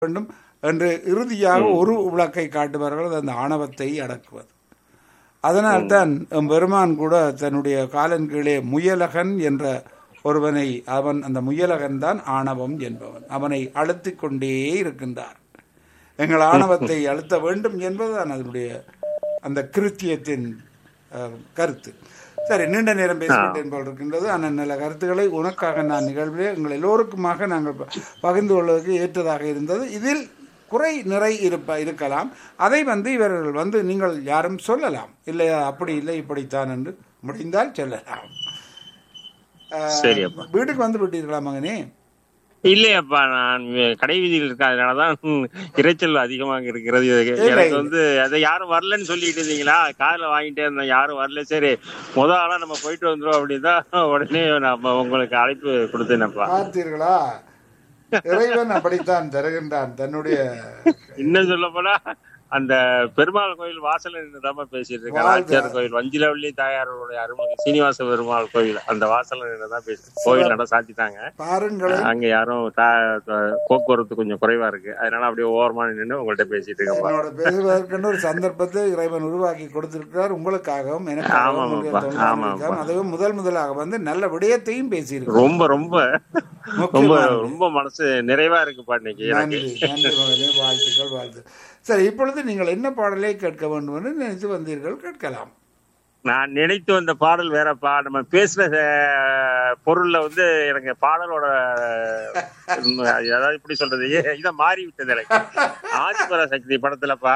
வேண்டும் என்று இறுதியாக ஒரு விளக்கை காட்டுவார்கள் அது அந்த ஆணவத்தை அடக்குவது அதனால்தான் எம் பெருமான் கூட தன்னுடைய காலன் கீழே முயலகன் என்ற ஒருவனை அவன் அந்த முயலகன் தான் ஆணவம் என்பவன் அவனை அழுத்திக் கொண்டே இருக்கின்றார் எங்கள் ஆணவத்தை அழுத்த வேண்டும் என்பதுதான் அதனுடைய அந்த கிருத்தியத்தின் அஹ், கருத்து சரி நீண்ட நேரம் பேசிவிட்டேன் போல் இருக்கின்றது ஆனால் நல்ல கருத்துக்களை உனக்காக நான் நிகழ்விலே எங்கள் எல்லோருக்குமாக நாங்கள் ப- பகிர்ந்து கொள்வதற்கு ஏற்றதாக இருந்தது இதில் குறை நிறை இருப்ப இருக்கலாம் அதை வந்து இவர்கள் வந்து நீங்கள் யாரும் சொல்லலாம் இல்லையா அப்படி இல்லை இப்படித்தான் என்று முடிந்தால் சொல்லலாம் அஹ், சரி அப்பா. வீட்டுக்கு வந்து விட்டீர்களா மகனே இல்லையப்பா நான் கடை வீதியில் இருக்காதனாலதான் ம், இரைச்சல் அதிகமாக இருக்கிறது இது எனக்கு வந்து அதை யாரும் வரலன்னு சொல்லிட்டு இருந்தீங்களா கார்ல வாங்கிட்டே இருந்தேன் யாரும் வரல சரி முத ஆளா நம்ம போயிட்டு வந்துரும் அப்படிதான் உடனே நம்ம உங்களுக்கு அழைப்பு கொடுத்தேனப்பா பார்த்தீர்களா இறைவன் அப்படித்தான் தருகின்றான் தன்னுடைய இன்னும் சொல்ல போனா அந்த பெருமாள் கோயில் வாசல்ல நின்றுதாம பேசிட்டு இருக்கேன் வாழ்க. ஆச்சியார் கோயில் வஞ்சிலவள்ளி தாயாரோட அருள்மிகு சீனிவாச பெருமாள் கோயில் அந்த வாசல்ல நின்றுதான் பேசி கோயில் நட சாத்திட்டாங்க பாருங்களேன் அங்க யாரும் தா- த- போக்குவரத்து கொஞ்சம் குறைவா இருக்கு அதனால அப்படியே ஓரமா நின்று உங்கள்ட்ட பேசிட்டு இருக்கேன்ப்பா என்னோட பேசுவதற்கென்று ஒரு சந்தர்ப்பத்தை இறைவன் உருவாக்கி கொடுத்திருக்கிறார் உங்களுக்காகவும் எனக்காகவும் ஆமாமாப்பா, உங்களுடைய தொண்டர்களுக்காகவும். ஆமாப்பா. அதுவும் முதல் முதலாக வந்து நல்ல விடயத்தையும் பேசியிருக்கிறோம் ரொம்ப ரொம்ப ரொம்ப முக்கியமானது. ரொம்ப மனசு நிறைவா இருக்குப்பா இன்னைக்கு எனக்கு நன்றி நன்றி மகனே வாழ்த்துக்கள் வாழ்த்து சரி இப்பொழுது நீங்கள் என்ன பாடலை கேட்க வேண்டும் என்று நினைத்து வந்தீர்கள் கேட்கலாம் நான் நினைத்து வந்த பாடல் வேறப்பா நம்ம பேசுற அஹ், பொருள்ல வந்து எனக்கு பாடலோட உம், அதாவது இப்படி சொல்றது ஏ- இத மாறி விட்டது எனக்கு ஆதிபராசக்தி படத்துலப்பா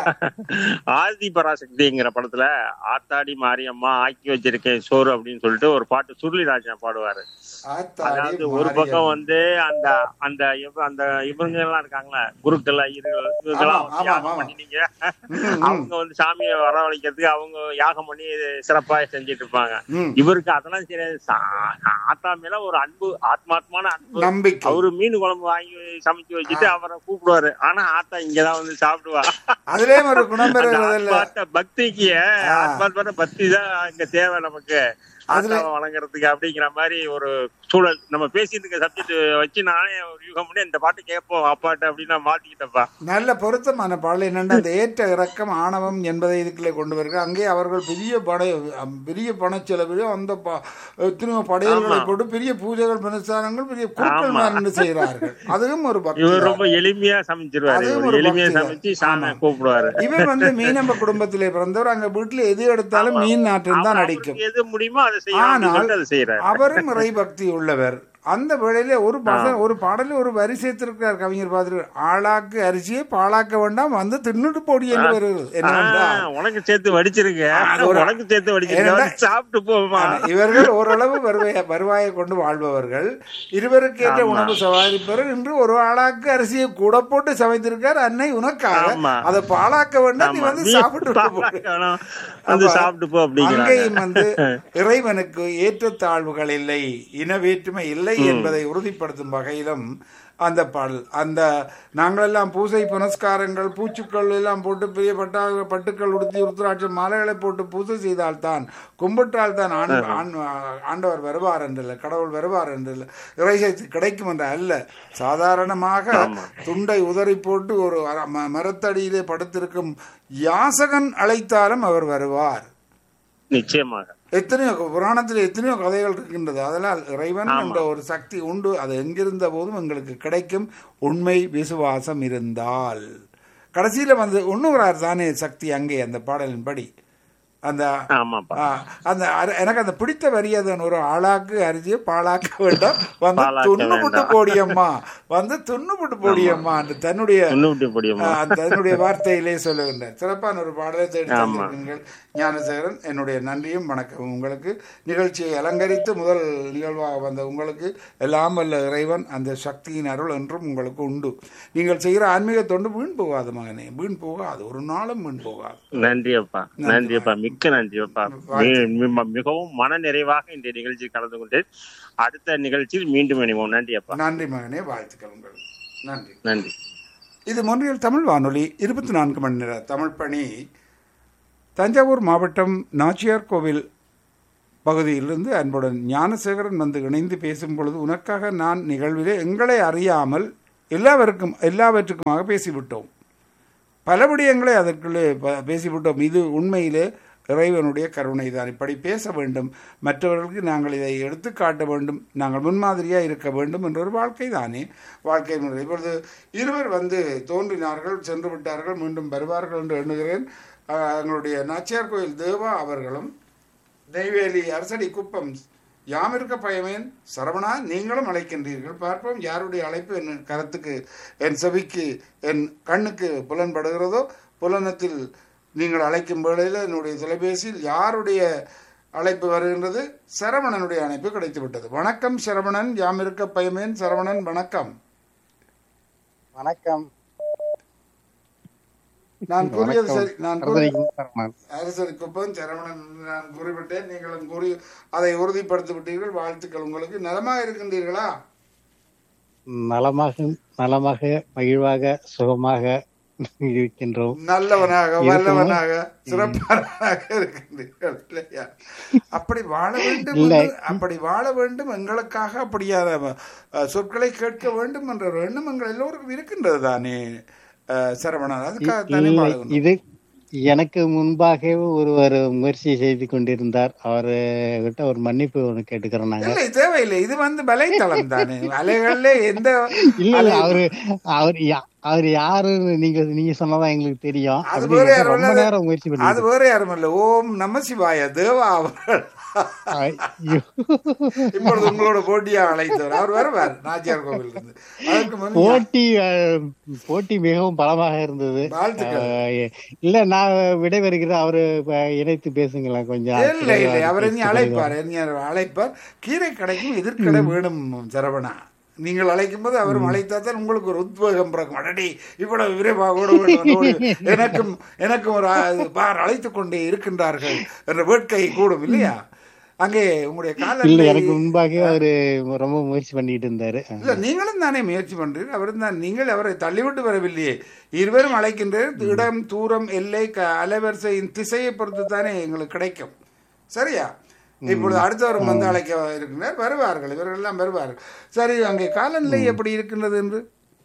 ஆதிபராசக்திங்கிற படத்துல ஆத்தாடி மாரியம்மா ஆக்கி வச்சிருக்கேன் சோறு அப்படின்னு சொல்லிட்டு ஒரு பாட்டு சுருளிராஜன் பாடுவாரு ஆத்தாடி அதாவது ஒரு மாரியம்மா. பக்கம் வந்து அந்த அந்த இவ- அந்த இவங்க எல்லாம் இருக்காங்களா குருக்கள் ஐயர்கள் இவங்கெல்லாம் ஆமா, வந்து ஆமா, யாகம் ஆமா. பண்ணினீங்க ம், ம். அவங்க வந்து சாமியை வரவழைக்கிறதுக்கு அவங்க யாகம் பண்ணி சிறப்பா செஞ்சுட்டு இருப்பாங்க ம். இவருக்கு அதெல்லாம் சரி சா- ஆத்தா மேல ஒரு அன்பு ஆத்மாத்மான அன்பு நம்பிக்கை அவரு மீன் குழம்பு வாங்கி சமைச்சு வச்சுட்டு அவரை கூப்பிடுவாரு ஆனா ஆத்தா இங்கதான் வந்து சாப்பிடுவா அதிலேயும் ஒரு குணம் அந்த பெறுவதில்லை ஆத்மார்த்த பக்திக்கு ஆத்மார்த்த பக்தி தான் இங்க தேவை நமக்கு ஆத்தாவை வணங்குறதுக்கு அப்படிங்கிற மாதிரி ஒரு சூழல் நம்ம பேசிட்டு இருக்க சப்ஜெக்ட் வச்சு நானே ஒரு யூகம் பண்ணி இந்த பாட்டு கேட்போம் அப்பாட்ட அப்படின்னு நான் மாத்திக்கிட்டப்பா நல்ல பொருத்தமான பாடல் என்னென்னா அந்த ஏற்ற இறக்கம் ஆணவம் என்பதை இதுக்குள்ளே கொண்டு வருகிறார் அங்கே அவர்கள் பெரிய படை அம், பெரிய பணச்செலவிலும் அந்த ப- எத்தனையோ படையல்களை ஆமா. போட்டு பெரிய பூஜைகள் பிரனுஷ்டானங்கள் பெரிய குருக்கள் ஆமா. நின்று செய்கிறார்கள் அதுவும் ஒரு பக்தி இவர் தான். ரொம்ப எளிமையா சமைச்சிருவாரு அதுவும் இவர் ஒரு எளிமையா பக்தி தான். சமைச்சு சாமி ஆமா. கூப்பிடுவாரு இவர் வந்து மீனம்ப குடும்பத்திலே பிறந்தவர் அங்க வீட்டுல எது எடுத்தாலும் மீன் நாட்டம் தான் அவர் அடிக்கும் அவருக்கு எது முடியுமோ அதை செய்யணும் அப்படின்னு ஆனால் சொல்லிட்டு அதை செய்யறாரு அவரும் இறை பக்தி உள்ளவர் அந்த வேளையில ஒரு பச- ஒரு பாடலில் ஒரு வரி சேர்த்திருக்கிறார் கவிஞர் பார்த்து ஆளாக்கு அரிசியை பாழாக்க வேண்டாம் வந்து தின்னுட்டு போடி என்று வருகிறது என்னவென்றால் ஆ, உனக்கு சேர்த்து வடிச்சிருக்க ஒரு- உனக்கு சேர்த்து வடிச்சிருக்க ஏனென்றா- வந்து சாப்பிட்டு போமா இவர்கள் ஓரளவு வருவாய வருவாயை கொண்டு வாழ்பவர்கள் இருவருக்கு ஏற்ற ஆமா. உணவு சவாரிப்பவர் இன்று ஒரு ஆளாக்கு அரிசியை கூட போட்டு சமைத்திருக்கார் அன்னை உனக்காக ஆமா. அதை பாழாக்க வேண்டாம் நீ ஆமா. வந்து நீ சாப்பிட்டு விட்டு போடு. பாலாக்கணும். வந்து அப்ப சாப்பிட்டு போ அப்படிங்கிறாங்க அங்கேயும் வந்து இறைவனுக்கு ஏற்றத்தாழ்வுகள் இல்லை இன வேற்றுமை இல்லை என்பதை உறுதிப்படுத்தும் வகையிலும் அந்த பாடல் அந்த நாங்களெல்லாம் பூசை புனஸ்காரங்கள் பூச்சுக்கள் எல்லாம் போட்டு பெரிய பட்டா பட்டுக்கள் உடுத்தி உருத்திராட்ச மாலைகளை போட்டு பூஜை செய்தால்தான் கும்பிட்டால் தான் ஆண் ஆண் ஆண்டவர் வருவார் என்றில்லை கடவுள் வருவார் என்றில்லை இறைசக்தி கிடைக்கும் என்ற அல்ல சாதாரணமாக துண்டை உதறி போட்டு ஒரு அர- ம- மரத்தடியிலே படுத்திருக்கும் யாசகன் அழைத்தாலும் அவர் வருவார் நிச்சயமாக எத்தனையோ புராணத்தில் எத்தனையோ கதைகள் இருக்கின்றது அதனால் இறைவன் என்ற ஒரு சக்தி உண்டு அது எங்கிருந்த போதும் எங்களுக்கு கிடைக்கும் உண்மை விசுவாசம் இருந்தால் கடைசியில வந்து உண்ணுகிறார் தானே சக்தி அங்கே அந்த பாடலின்படி அந்த ஆமாப்பா ஆ, அந்த அர- எனக்கு அந்த பிடித்த வரி அதன் ஒரு ஆளாக்கு அரிசியை பாழாக்க வேண்டாம் வந்து பாழாக்க துண்ணுபுட்டு வேண்டாம். போடியம்மா வந்து துண்ணுபுட்டு போடியம்மா என்று தன்னுடைய துண்ணுவிட்டு முடியுமா ஆ, தன்னுடைய வார்த்தையிலே சொல்லுகின்றார் சிறப்பான ஒரு பாடலை தேடி தந்திருக்கீர்கள் ஞானசேகரன் என்னுடைய நன்றியும் வணக்கம் உங்களுக்கு நிகழ்ச்சியை அலங்கரித்து முதல் நிகழ்வாக வந்த உங்களுக்கு எல்லாம் வல்ல இறைவன் அந்த சக்தியின் அருள் என்றும் உங்களுக்கு உண்டு நீங்கள் செய்கிற ஆன்மீக தொண்டு வீண் போகாது மகனே வீண் போகாது ஒரு நாளும் வீண் போகாது நன்றி அப்பா நன்றி அப்பா மிக்க நன்றி அப்பா மி- மி- மிகவும் மன நிறைவாக இந்த நிகழ்ச்சி கலந்து கொண்டேன் அடுத்த நிகழ்ச்சியில் மீண்டும் இணைவோம் நன்றி அப்பா நன்றி மகனே வாழ்த்துக்கள் உங்களுக்கு நன்றி நன்றி இது மொன்றியல் தமிழ் வானொலி இருபத்தி நான்கு மணி நேர தமிழ் பணி தஞ்சாவூர் மாவட்டம் நாச்சியார் கோவில் பகுதியிலிருந்து அன்புடன் ஞானசேகரன் வந்து இணைந்து பேசும் பொழுது உனக்காக நான் நிகழ்விலே எங்களை அறியாமல் எல்லாவருக்கும் எல்லாவற்றுக்குமாக பேசிவிட்டோம் பல விடயங்களை அதற்குள்ளே ப- பேசிவிட்டோம் இது உண்மையிலே இறைவனுடைய கருணை தான் இப்படி பேச வேண்டும் மற்றவர்களுக்கு நாங்கள் இதை எடுத்து காட்ட வேண்டும் நாங்கள் முன்மாதிரியாக இருக்க வேண்டும் என்ற ஒரு வாழ்க்கை தானே வாழ்க்கை முறை இப்பொழுது இருவர் வந்து தோன்றினார்கள் சென்று விட்டார்கள் மீண்டும் வருவார்கள் என்று எண்ணுகிறேன் ஆஹ், எங்களுடைய நாச்சியார் கோயில் தேவா அவர்களும் நெய்வேலி அரசடி குப்பம் யாம் இருக்க பயமேன் சரவணா நீங்களும் அழைக்கின்றீர்கள் பார்ப்போம் யாருடைய அழைப்பு என் கரத்துக்கு என் செவிக்கு என் கண்ணுக்கு புலன்படுகிறதோ புலனத்தில் நீங்கள் அழைக்கும் வேளையில் என்னுடைய தொலைபேசியில் யாருடைய அழைப்பு வருகின்றது சரவணனுடைய அழைப்பு கிடைத்து விட்டது வணக்கம் சரவணன் யாம் இருக்க பயமேன் சரவணன் வணக்கம் வணக்கம் நான் கூறியது சரி நான் கூறி வணக்கம் அரசடி குப்பம் சரவணன் நான் கூறிவிட்டேன் நீங்களும் கூறி அதை உறுதிப்படுத்தி விட்டீர்கள் வாழ்த்துக்கள் உங்களுக்கு நலமாக இருக்கின்றீர்களா நலமாக நலமாக மகிழ்வாக சுகமாக இருக்கின்றோம் நல்லவனாக வல்லவனாக சிறப்பானவனாக இருக்கின்றீர்கள் இல்லையா அப்படி வாழ வேண்டும் இல்லை. என்று- அப்படி வாழ வேண்டும் எங்களுக்காக அப்படியான அஹ், சொற்களை கேட்க வேண்டும் என்ற ஒரு எண்ணம் எங்கள் எல்லோருக்கும் இருக்கின்றது தானே அஹ், சரவணன் அதுக்காக தானே இல்லை வாழணும் இது எனக்கு முன்பாகவே ஒருவர் முயற்சி செய்து கொண்டிருந்தார் அவரு கிட்ட ஒரு மன்னிப்பு ஒன்று கேட்டுக்கிறோம் நாங்க இல்லை தேவையில்லை இது வந்து வலைத்தளம் தானே அலைகள்ல எந்த இல்ல இல்ல அலை- அவரு அவர் யா- அவர் யாருன்னு நீங்க நீங்க சொன்னதான் எங்களுக்கு தெரியும் அது அப்படி வேற ரொம்ப யாரும் நேரம் முயற்சி அது பண்ணி வேற யாரும் இல்ல ஓம் நம சிவாய தேவா அவர்கள் ஐயோ. இப்பொழுது உங்களோட போட்டியா அழைத்தவர் அவர் வருவார் நாச்சியார் கோவில் இருந்து அதற்கு முன் போட்டி அஹ், போட்டி மிகவும் பலமாக இருந்தது வாழ்த்துக்கள் அஹ், இல்ல நான் விடைபெறுகிறேன் அவரு அஹ், இணைத்து பேசுங்களேன் கொஞ்சம் இல்லை இல்லை அவர் இனி அழைப்பார் இனி அவர் அழைப்பார் கீரை கடைக்கும் எதிர்க்கடை வேணும் சரவணா நீங்கள் அழைக்கும் போது அவரும் அழைத்தா தான் உங்களுக்கு ஒரு உத்வேகம் பிறக்கும் அடடி இவ்வளவு விரைவாக ஓட வேண்டும் ஓடி. எனக்கும் எனக்கும் ஒரு ஆ- பார் அழைத்துக் கொண்டே இருக்கின்றார்கள் என்ற வேட்கை கூடும் இல்லையா அங்கே உங்களுடைய இல்ல கால எனக்கு முன்பாக அவரு ரொம்ப முயற்சி பண்ணிட்டு இருந்தாரு இல்ல நீங்களும் தானே முயற்சி பண்றீர்கள் அவரும் தான் நீங்கள் அவரை தள்ளிவிட்டு வரவில்லையே இருவரும் அழைக்கின்றீர்கள் இடம் தூரம் எல்லை க- அலைவரிசையின் திசையை பொறுத்து தானே எங்களுக்கு கிடைக்கும் சரியா இப்பொழுது அடுத்தவரும் வந்து அழைக்க இருக்கின்றார் வருவார்கள் இவர்கள் எல்லாம் வருவார்கள் சரி அங்கே காலநிலை எப்படி இருக்கின்றது என்று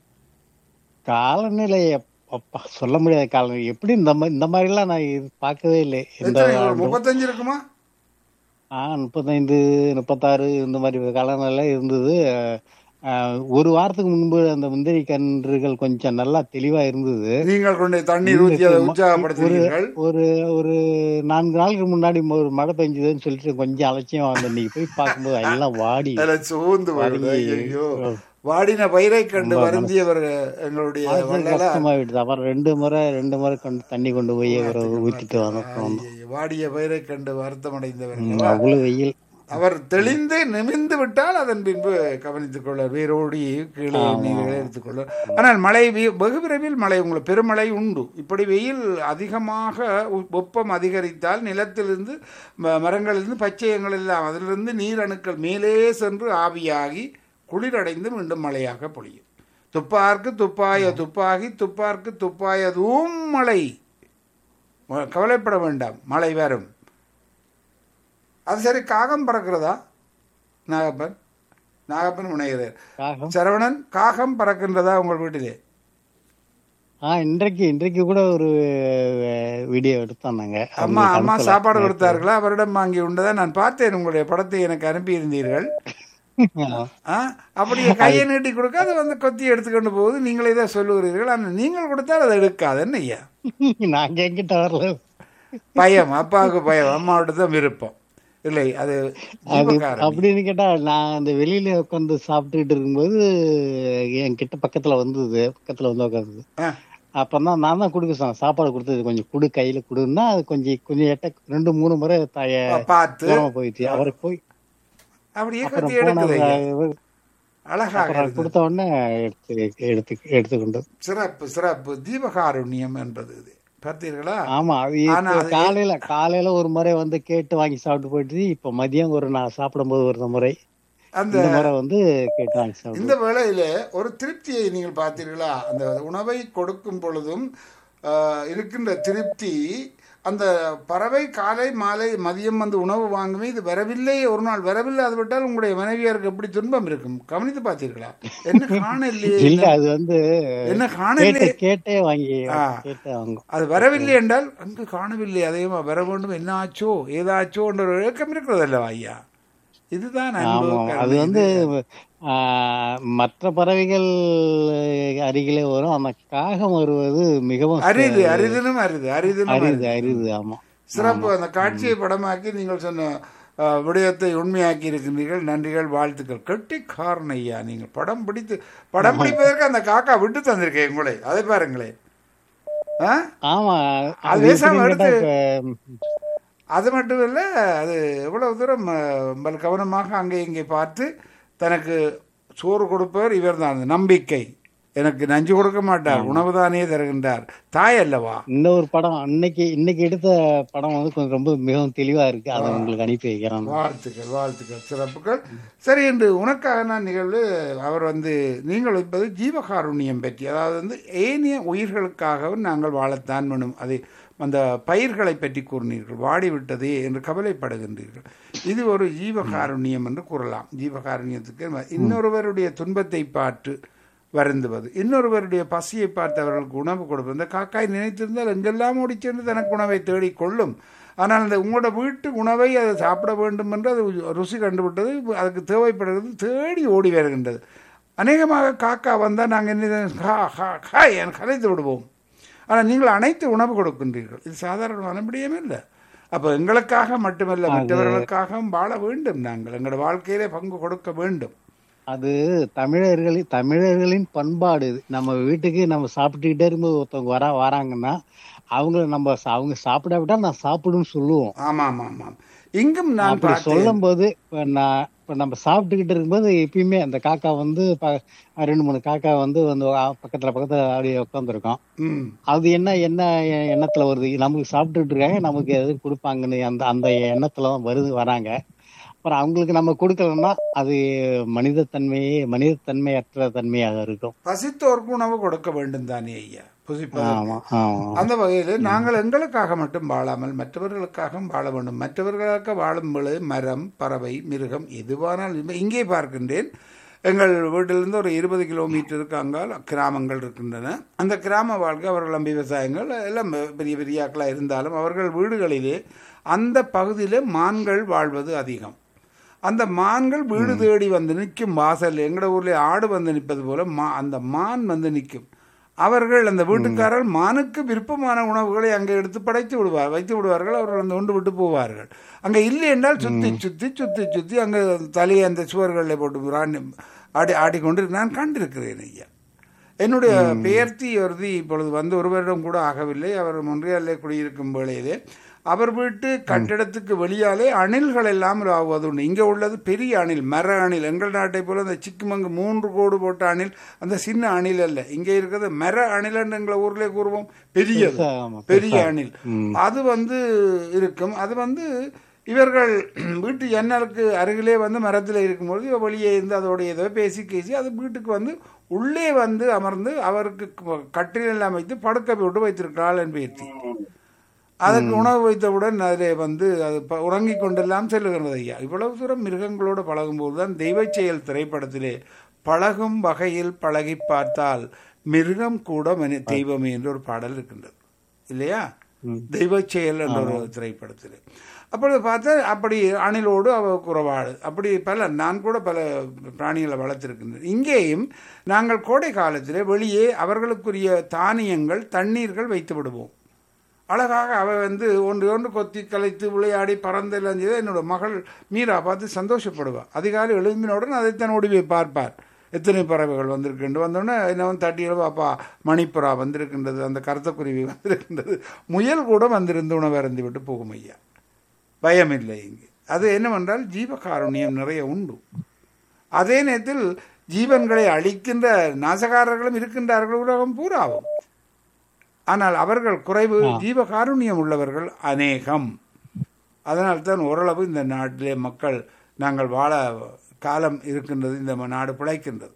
காலநிலை அப்பா சொல்ல முடியாத காலநிலை எப்படி இந்த மாதிரி இந்த மாதிரி எல்லாம் நான் இது பார்க்கவே இல்லை இந்த எத்தனை ஒரு ஆண்டும். முப்பத்தஞ்சு இருக்குமா ஆஹ் முப்பத்தைந்து முப்பத்தாறு இந்த மாதிரி காலநிலை இருந்தது ஆஹ் ஒரு வாரத்துக்கு முன்பு அந்த முந்திரி கன்றுகள் கொஞ்சம் நல்லா தெளிவா இருந்தது நீங்கள் கொண்டு தண்ணீர் ஊற்றி அதை உற்சாகப்படுத்துவீர்கள் ஒரு ஒரு நான்கு நாளுக்கு முன்னாடி ஒரு மழை பெஞ்சதுன்னு சொல்லிட்டு கொஞ்சம் அலட்சியம் வந்து இன்னைக்கு போய் பார்க்கும்போது எல்லாம் வாடி அதில் சோர்ந்து வருது ஐயோ வாடின பயிரை கண்டு வருந்தியவர் எங்களுடைய மனசு வள்ளலார் கஷ்டமா விடுது அப்புறம் ரெண்டு முறை ரெண்டு முறை கொண்டு தண்ணி கொண்டு போய் அவரை ஊத்திட்டு வந்தோம் ஐயையோ, வாடிய பயிரை கண்டு வருத்தம் அடைந்தவர் அவ்வளவு வெயில் அவர் தெளிந்து நிமிர்ந்து விட்டால் அதன் பின்பு கவனித்துக் கொள்ள வேரோடி கீழே நீரை எடுத்துக்கொள்ள ஆனால் மழை வி- வெகு விரைவில் மழை உங்களுக்கு பெருமழை உண்டு இப்படி வெயில் அதிகமாக உ- வெப்பம் அதிகரித்தால் நிலத்திலிருந்து ம- மரங்களிலிருந்து பச்சையங்கள் எல்லாம் அதிலிருந்து நீரணுக்கள் மேலே சென்று ஆவியாகி குளிரடைந்து மீண்டும் மழையாக பொழியும் துப்பார்க்கு துப்பாய துப்பாகி துப்பார்க்கு துப்பாயதும் மழை ம- கவலைப்பட வேண்டாம் மழை வரும் அது சரி காகம் பறக்கிறதா நாகப்பன் நாகப்பன் முனைகிறார் காகம் சரவணன் காகம் பறக்கின்றதா உங்கள் வீட்டிலே ஆஹ் இன்றைக்கு இன்றைக்கு கூட ஒரு வீடியோ எடுத்தோம் நாங்க அம்மா அவங்களுக்கு அம்மா அனுப்பல. சாப்பாடு கொடுத்தார்களா அவரிடம் வாங்கி உண்டதா நான் பார்த்தேன் உங்களுடைய படத்தை எனக்கு அனுப்பியிருந்தீர்கள் ஆமா. ஆ அப்படியே கையை நீட்டி கொடுக்க அதை வந்து கொத்தி எடுத்துக்கொண்டு போகுது நீங்களே தான் சொல்லுகிறீர்கள் ஆனால் நீங்கள் கொடுத்தால் அதை எடுக்காது என்ன ஐயா நாங்க எங்கிட்ட வரல பயம் அப்பாவுக்கு பயம் அம்மாவோட தான் விருப்பம் இல்லை அது அது தீபகாரணி. அப்படின்னு கேட்டா நான் அந்த வெளியில உட்காந்து சாப்பிட்டுட்டு இருக்கும்போது என் கிட்ட பக்கத்துல வந்தது பக்கத்துல வந்து உட்காந்து ஆ, அப்பதான் நான் தான் கொடுக்க சொன்னேன் சாப்பாடு கொடுத்தது கொஞ்சம் குடு கையில கொடுன்னா அது கொஞ்சம் கொஞ்சம் எட்ட ரெண்டு மூணு முறை தாய பார்த்து தூரமா போயிடுச்சு அவரை போய் அப்படியே அப்புறம் கொத்தி போன எடுக்குது ஐயா. அழகாக அப்புறம் இருந்தது. கொடுத்த உடனே எடுத்து எடுத்து எடுத்துக்கொண்டு சிறப்பு சிறப்பு தீபகாருண்யம் என்பது இது பார்த்தீர்களா ஆமா அது ஆனா இப்ப அது- காலையில காலையில ஒரு முறை வந்து கேட்டு வாங்கி சாப்பிட்டு போயிட்டு இப்ப மதியம் ஒரு நான் சாப்பிடும்போது ஒரு முறை அந்த இந்த முறை வந்து கேட்டு வாங்கி சாப்பிடு இந்த வேளையில ஒரு திருப்தியை நீங்கள் பார்த்தீர்களா அந்த உணவை கொடுக்கும் பொழுதும் ஆஹ், இருக்கின்ற திருப்தி அந்த பறவை காலை மாலை மதியம் வந்து உணவு வாங்குமே இது வரவில்லை ஒரு நாள் வரவில்லை அது விட்டால் உங்களுடைய மனைவியாருக்கு எப்படி துன்பம் இருக்கும் கவனித்து பார்த்தீர்களா என்ன காணலையே இல்ல அது வந்து என்ன கேட்டு காணலையே கேட்டே வாங்கி ஆ. கேட்டே வாங்கும் அது வரவில்லை என்றால் அங்கு காணவில்லை அதையும் வர வேண்டும் என்ன ஆச்சோ ஏதாச்சோ என்ற ஒரு ஏக்கம் இருக்கிறது அல்லவா ஐயா இதுதான் அன்பு, ஆமா கருணை. அது வந்து இது- ஆ, மற்ற பறவைகள் அருகிலே வரும் ஆனா காகம் வருவது மிகவும் அரிது அரிதினும் அரிது அரிதினும் அரிது அரிது அரிது ஆமா சிறப்பு அந்த காட்சியை படமாக்கி நீங்கள் சொன்ன அஹ், விடயத்தை உண்மையாக்கி இருக்கின்றீர்கள் நன்றிகள் வாழ்த்துக்கள் கெட்டிக்காரன் ஐயா நீங்கள் படம் பிடித்து படம் பிடிப்பதற்கு அந்த காக்கா விட்டு தந்திருக்கேன் உங்களை அதை பாருங்களேன் ஆ? ஆமா அது அது பேசாம எப்படின்னு கேட்டா எடுத்து- இப்ப அது மட்டும் இல்லை அது எவ்வளவு தூரம் அஹ், ரொம்ப கவனமாக அங்கே இங்கே பார்த்து தனக்கு சோறு கொடுப்பவர் இவர்தான் நம்பிக்கை எனக்கு நஞ்சு கொடுக்க மாட்டார் உணவு தானே தருகின்றார் தாய் அல்லவா இன்னொரு படம் இன்னைக்கு இன்னைக்கு எடுத்த படம் வந்து கொஞ்சம் ரொம்ப மிகவும் தெளிவா இருக்கு அதை உங்களுக்கு அனுப்பி வைக்கிறேன் வாழ்த்துக்கள் வாழ்த்துக்கள் சிறப்புகள் சரி என்று உனக்காக நான் நிகழ்வு அவர் வந்து நீங்கள் வைப்பது ஜீவகாருண்யம் பற்றி அதாவது வந்து ஏனைய உயிர்களுக்காகவும் நாங்கள் வாழத்தான் வேணும் அதை அந்த பயிர்களை பற்றி கூறினீர்கள் வாடிவிட்டதே என்று கவலைப்படுகின்றீர்கள் இது ஒரு ஜீவகாருண்யம் என்று கூறலாம் ஜீவகாருண்யத்துக்கு இன்னொருவருடைய துன்பத்தை பார்த்து வருந்துவது இன்னொருவருடைய பசியை பார்த்து அவர்களுக்கு உணவு கொடுப்பது இந்த காக்காய் நினைத்திருந்தால் எங்கெல்லாம் ஓடிச் சென்று தனக்கு உணவை தேடிக் கொள்ளும் ஆனால் அந்த உங்களோட வீட்டு உணவை அது சாப்பிட வேண்டும் என்று அது ருசி கண்டுவிட்டது அதுக்கு தேவைப்படுகிறது தேடி ஓடி வருகின்றது அநேகமாக காக்கா வந்தால் நாங்கள் என்ன கா கா காய் என கலைத்து விடுவோம் ஆனால் நீங்கள் அனைத்து உணவு கொடுக்கின்றீர்கள் இது சாதாரணமான விடயமே இல்லை அப்போ எங்களுக்காக மட்டுமல்ல மற்றவர்களுக்காகவும் வாழ வேண்டும் நாங்கள் எங்களோட வாழ்க்கையிலே பங்கு கொடுக்க வேண்டும் அது தமிழர்களின் தமிழர்களின் பண்பாடு இது நம்ம வீட்டுக்கு நம்ம சாப்பிட்டுக்கிட்டே இருக்கும்போது ஒருத்தவங்க வர வராங்கன்னா அவங்கள நம்ம சா- அவங்க சாப்பிட விட்டா நான் சாப்பிடுன்னு சொல்லுவோம் ஆமாம் ஆமாம் இங்கும் நான் அப்படி பார்த்தேன் சொல்லும் போது இப்ப நான் இப்ப நம்ம சாப்பிட்டுக்கிட்டு இருக்கும்போது எப்பயுமே அந்த காக்கா வந்து ப- ரெண்டு மூணு காக்கா வந்து வந்து ஆ- பக்கத்துல பக்கத்துல அப்படியே உட்காந்துருக்கோம் ம் அது என்ன என்ன எ- எண்ணத்துல வருது நமக்கு சாப்பிட்டுட்டு இருக்காங்க நமக்கு எது கொடுப்பாங்கன்னு அந்த அந்த எண்ணத்துல தான் வருது வராங்க அப்புறம் அவங்களுக்கு நம்ம கொடுக்கலன்னா அது மனிதத்தன்மையே மனிதத்தன்மையற்ற தன்மையாக இருக்கும் பசித்தோருக்கு உணவு கொடுக்க வேண்டும் தானே ஐயா புசிப்பதற்கு ஆமா ஆமா அந்த வகையில் நாங்கள் எங்களுக்காக மட்டும் வாழாமல் மற்றவர்களுக்காகவும் வாழ வேண்டும் மற்றவர்களுக்காக வாழும் பொழுது மரம் பறவை மிருகம் எதுவானாலும் இங்கே பார்க்கின்றேன் எங்கள் வீட்டிலிருந்து ஒரு இருபது கிலோமீட்டருக்கு அங்கால் கிராமங்கள் இருக்கின்றன அந்த கிராம வாழ்க்கை அவர்கள் விவசாயங்கள் எல்லாம் பெரிய பெரிய ஆக்களாக இருந்தாலும் அவர்கள் வீடுகளிலே அந்த பகுதியிலே மான்கள் வாழ்வது அதிகம் அந்த மான்கள் வீடு தேடி வந்து நிற்கும் வாசல் எங்கட ஊர்ல ஆடு வந்து நிற்பது போல மா அந்த மான் வந்து நிற்கும் அவர்கள் அந்த வீட்டுக்காரர் மானுக்கு விருப்பமான உணவுகளை அங்கே எடுத்து படைத்து விடுவார் வைத்து விடுவார்கள் அவர்கள் அந்த உண்டு விட்டு போவார்கள் அங்கே இல்லை என்றால் சுத்தி சுத்தி சுத்தி சுத்தி அங்கே தலையை அந்த சுவர்களில் போட்டு ராணி- ஆடி ஆடிக்கொண்டு நான் கண்டிருக்கிறேன் ஐயா என்னுடைய பெயர்த்தி ஒருதி இப்பொழுது வந்து ஒரு வருடம் கூட ஆகவில்லை அவர் மொன்றியாலே குடியிருக்கும் வேளையிலே அவர் வீட்டு கட்டிடத்துக்கு வெளியாலே அணில்கள் எல்லாம் ஆகுவது உண்டு இங்கே உள்ளது பெரிய அணில் மர அணில் எங்கள் நாட்டை போல அந்த சிக்குமங்கு மூன்று கோடு போட்ட அணில் அந்த சின்ன அணில் அல்ல இங்கே இருக்கிறது மர அணில் என்று எங்களை ஊர்ல கூறுவோம் பெரியது பெருசா, ஆமா, பெரிய அணில் அது வந்து இருக்கும் அது வந்து இவர்கள் வீட்டு ஜன்னலுக்கு அருகிலே வந்து மரத்தில் இருக்கும்பொழுது இவ வெளியே இருந்து அதோடைய ஏதோ பேசி பேசி அது வீட்டுக்கு வந்து உள்ளே வந்து அமர்ந்து அவருக்கு க- கட்டில் எல்லாம் வைத்து படுக்க போட்டு வைத்திருக்கிறாள் என் பேத்தி அதற்கு உணவு வைத்தவுடன் அதிலே வந்து அது ப- உறங்கிக் கொண்டெல்லாம் செல்லுகிறது ஐயா இவ்வளவு தூரம் மிருகங்களோடு பழகும்போது தான் தெய்வ செயல் திரைப்படத்திலே பழகும் வகையில் பழகி பார்த்தால் மிருகம் கூட மனி தெய்வமே என்று ஒரு பாடல் இருக்கின்றது இல்லையா தெய்வ செயல் என்ற ஒரு திரைப்படத்தில் அப்பொழுது பார்த்தா அப்படி அணிலோடு அவ குறவாடு அப்படி பல நான் கூட பல பிராணிகளை வளர்த்திருக்கின்றேன் இங்கேயும் நாங்கள் கோடை காலத்திலே வெளியே அவர்களுக்குரிய தானியங்கள் தண்ணீர்கள் வைத்து விடுவோம் அழகாக அவ வந்து ஒன்று ஒன்று கொத்தி கலைத்து விளையாடி பறந்து எல்லாம் செய்து என்னோட மகள் மீரா பார்த்து சந்தோஷப்படுவாள் அதிகாலை எழும்பினவுடன் அதைத்தான் ஓடி போய் பார்ப்பார் எத்தனை பறவைகள் வந்திருக்கின்ற வந்தோடனே என்ன வந்து தட்டியில் பாப்பா மணிப்புறா வந்திருக்கின்றது அந்த கருத்தக்குருவி வந்திருக்கின்றது முயல் கூட வந்திருந்து உணவு அருந்தி விட்டு போகும் ஐயா பயமில்லை இங்கு அது என்னவென்றால் ஜீவகாருண்யம் நிறைய உண்டு அதே நேரத்தில் ஜீவன்களை அழிக்கின்ற நாசகாரர்களும் இருக்கின்றார்கள் உலகம் பூராவும் ஆனால் அவர்கள் குறைவு ஜீவகாருண்யம் உள்ளவர்கள் அநேகம் அதனால்தான் ஓரளவு இந்த நாட்டிலே மக்கள் நாங்கள் வாழ காலம் இருக்கின்றது இந்த நாடு பிழைக்கின்றது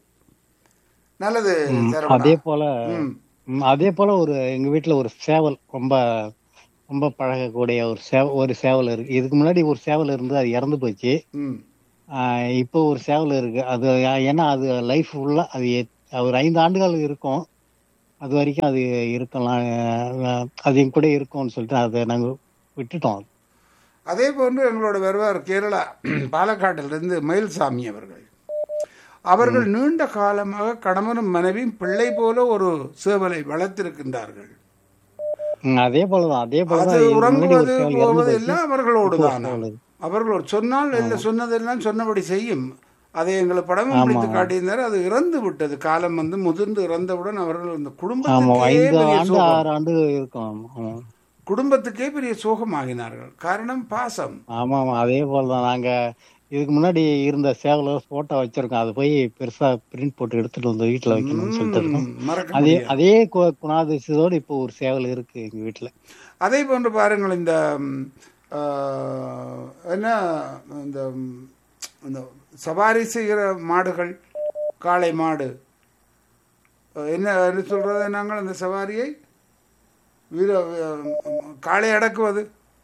நல்லது சரவணா. அதே போல ம். ம், அதே போல ஒரு எங்க வீட்டுல ஒரு சேவல் ரொம்ப ரொம்ப பழகக்கூடிய ஒரு சேவ ஒரு சேவல் இருக்கு இதுக்கு முன்னாடி ஒரு சேவல் இருந்து அது இறந்து போச்சு ம் ஆஹ் இப்போ ஒரு சேவல் இருக்கு அது ஏன்னா அது லைஃப் ஃபுல்லா அது எத்- ஒரு ஐந்து ஆண்டுகள் இருக்கும் அது வரைக்கும் அது இருக்கலாம் ஆஹ் அது என் கூட இருக்கும்னு சொல்லிட்டு அதை நாங்க விட்டுட்டோம் அதே போன்று எங்களோட வருவார் கேரளா பாலக்காட்டிலிருந்து மயில்சாமி அவர்கள் அவர்கள் நீண்ட காலமாக கணவனும் மனைவியும் பிள்ளை போல ஒரு சேவலை வளர்த்திருக்கின்றார்கள் ம், அதே போலதான் அதே அது போலதான் இதுக்கு முன்னாடி ஒரு உறங்குவது சேவல் இறந்து போவது போச்சு எல்லாம் அவர்களோடு இப்போ ஒரு தான் சேவல் இருக்கு. அவர்களோடு சொன்னால் இல்லை சொன்னதெல்லாம் சொன்னபடி செய்யும் அதை எங்களை படமும் பிடித்து காட்டியிருந்தார் அது இறந்து விட்டது காலம் வந்து முதிர்ந்து இறந்தவுடன் அவர்கள் அந்த ஆமா குடும்பத்துக்கே ஐந்து பெரிய ஆண்டு சோகம் ஆறு ஆண்டு இருக்கும் ஆமா, ஆமா. குடும்பத்துக்கே பெரிய சோகமாகினார்கள் காரணம் பாசம் ஆமா ஆமா அதே போலதான் நாங்க இதுக்கு முன்னாடி இருந்த சேவல போட்டோ வச்சிருக்கோம் அது போய் பெருசா பிரிண்ட் போட்டு எடுத்துட்டு வந்து வீட்டுல வைக்கணும்னு சொல்லிட்டு இருக்கோம் ம், மறக்க அதே முடியாது அதே கு- குணாதிசயத்தோட இப்போ ஒரு சேவல் இருக்கு எங்க வீட்டுல அதே போன்று பாருங்கள் இந்த ம், ஆ, என்ன இந்த ம், இந்த சவாரி செய்கிற மாடுகள் காளை மாடு அஹ், என்ன என்ன சொல்றது நாங்கள் அந்த சவாரியை வீர ம், காளை அடக்குவது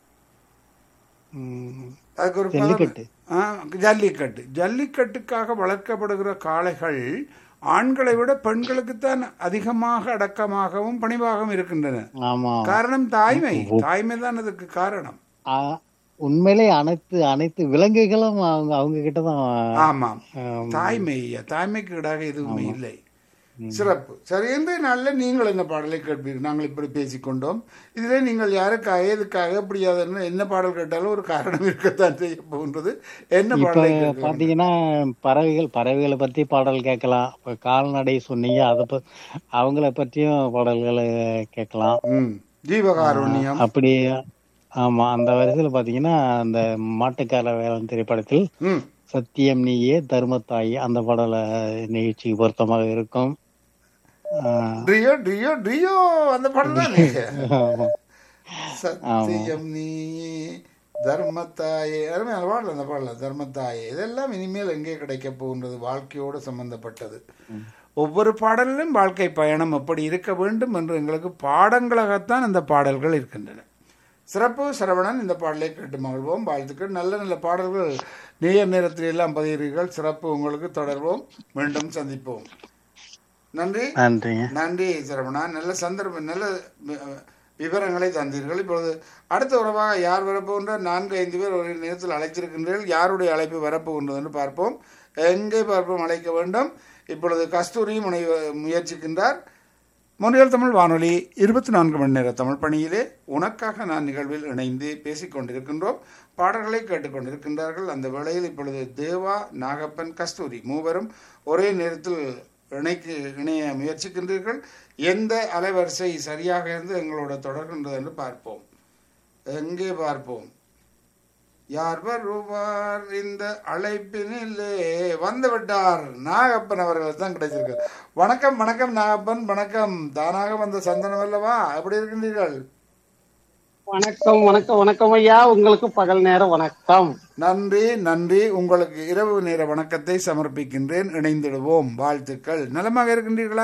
ம், அதுக்கு ஒரு பதம் ஜல்லிக்கட்டு ஆ, ஜல்லிக்கட்டு ஜல்லிக்கட்டுக்காக வளர்க்கப்படுகிற காளைகள் ஆண்களை விட பெண்களுக்குத்தான் அதிகமாக அடக்கமாகவும் பணிவாகவும் இருக்கின்றன ஆமா காரணம் தாய்மை தாய்மை தான் அதுக்கு காரணம் ஆ, உண்மையிலே அனைத்து அனைத்து விலங்குகளும் அவங்க அவங்க கிட்டதான் ஆமாம் ஆம், தாய்மை ஐயா தாய்மைக்கு ஈடாக எதுவுமே இல்லை சிறப்பு சரி இந்த நாளில் நீங்கள் என்ன பாடலை கேட்பீர்கள் நாங்கள் இப்படி பேசிக்கொண்டோம் இதிலே நீங்கள் யாருக்காக எதுக்காக எப்படியாதுன்னு என்ன பாடல் கேட்டாலும் ஒரு காரணம் இருக்கத்தான் செய்ய போகின்றது என்ன இப்ப பாடலை கேட்க பாத்தீங்கன்னா பறவைகள் பறவைகளை பத்தி பாடல் கேட்கலாம் இப்ப கால்நடை சொன்னீங்க அதை ப அவங்கள பற்றியும் பாடல்களை கேட்கலாம் ம் ஜீவகாருண்யம் அப்படி ஆமா அந்த வரிசையில பாத்தீங்கன்னா அந்த மாட்டுக்கார வேளாண் திரைப்படத்தில் ம் சத்தியம் நீயே தர்மத்தாயி அந்த பாடல நிகழ்ச்சிக்கு பொருத்தமாக இருக்கும் ஆஹ் ட்ரியோ ட்ரியோ ட்ரியோ அந்த பாடல் தான் ஆமா. சத்தியம் நீ தர்மத்தாயே அருமையான பாடல் அந்த பாடல தர்மத்தாயே இதெல்லாம் இனிமேல் எங்கே கிடைக்க போகின்றது வாழ்க்கையோடு சம்பந்தப்பட்டது ஒவ்வொரு பாடலிலும் வாழ்க்கை பயணம் எப்படி இருக்க வேண்டும் என்று எங்களுக்கு பாடங்களாகத்தான் இந்த பாடல்கள் இருக்கின்றன சிறப்பு சரவணன் இந்த பாடலை கேட்டு மகிழ்வோம் வாழ்த்துக்கள் நல்ல நல்ல பாடல்கள் நேயர் நேரத்தில் எல்லாம் பதிகிறீர்கள் சிறப்பு உங்களுக்கு தொடர்வோம் மீண்டும் சந்திப்போம் நன்றி நன்றிங்க நன்றி சரவணா நல்ல சந்தர்ப்பம் நல்ல அஹ், விவரங்களை தந்தீர்கள் இப்பொழுது அடுத்த உறவாக யார் வரப்போகின்ற நான்கு ஐந்து பேர் ஒரு நேரத்தில் அழைத்திருக்கின்றீர்கள் யாருடைய அழைப்பு வரப்போகின்றது என்று பார்ப்போம் எங்கே பார்ப்போம் அழைக்க வேண்டும் இப்பொழுது கஸ்தூரி முனை முயற்சிக்கின்றார் மொழியல் தமிழ் வானொலி இருபத்தி நான்கு மணி நேர தமிழ் பணியிலே உனக்காக நான் நிகழ்வில் இணைந்து பேசிக் கொண்டிருக்கின்றோம் பாடல்களை கேட்டுக்கொண்டிருக்கின்றார்கள் அந்த வேளையில் இப்பொழுது தேவா நாகப்பன் கஸ்தூரி மூவரும் ஒரே நேரத்தில் இணைக்கு இணைய முயற்சிக்கின்றீர்கள் எந்த அலைவரிசை சரியாக இருந்து எங்களோட தொடர்கின்றது என்று பார்ப்போம் எங்கே பார்ப்போம் யார் வருவார் இந்த அழைப்பினிலே வந்து விட்டார் நாகப்பன் அவர்கள் தான் கிடைச்சிருக்கு வணக்கம் வணக்கம் நாகப்பன் வணக்கம் தானாக வந்த சந்தனம் அல்லவா எப்படி இருக்கின்றீர்கள் வணக்கம் வணக்கம் வணக்கம் ஐயா உங்களுக்கு பகல் நேர வணக்கம் நன்றி நன்றி உங்களுக்கு இரவு நேர வணக்கத்தை சமர்ப்பிக்கின்றேன் இணைந்திடுவோம் வாழ்த்துக்கள் நலமாக இருக்கின்றீர்களா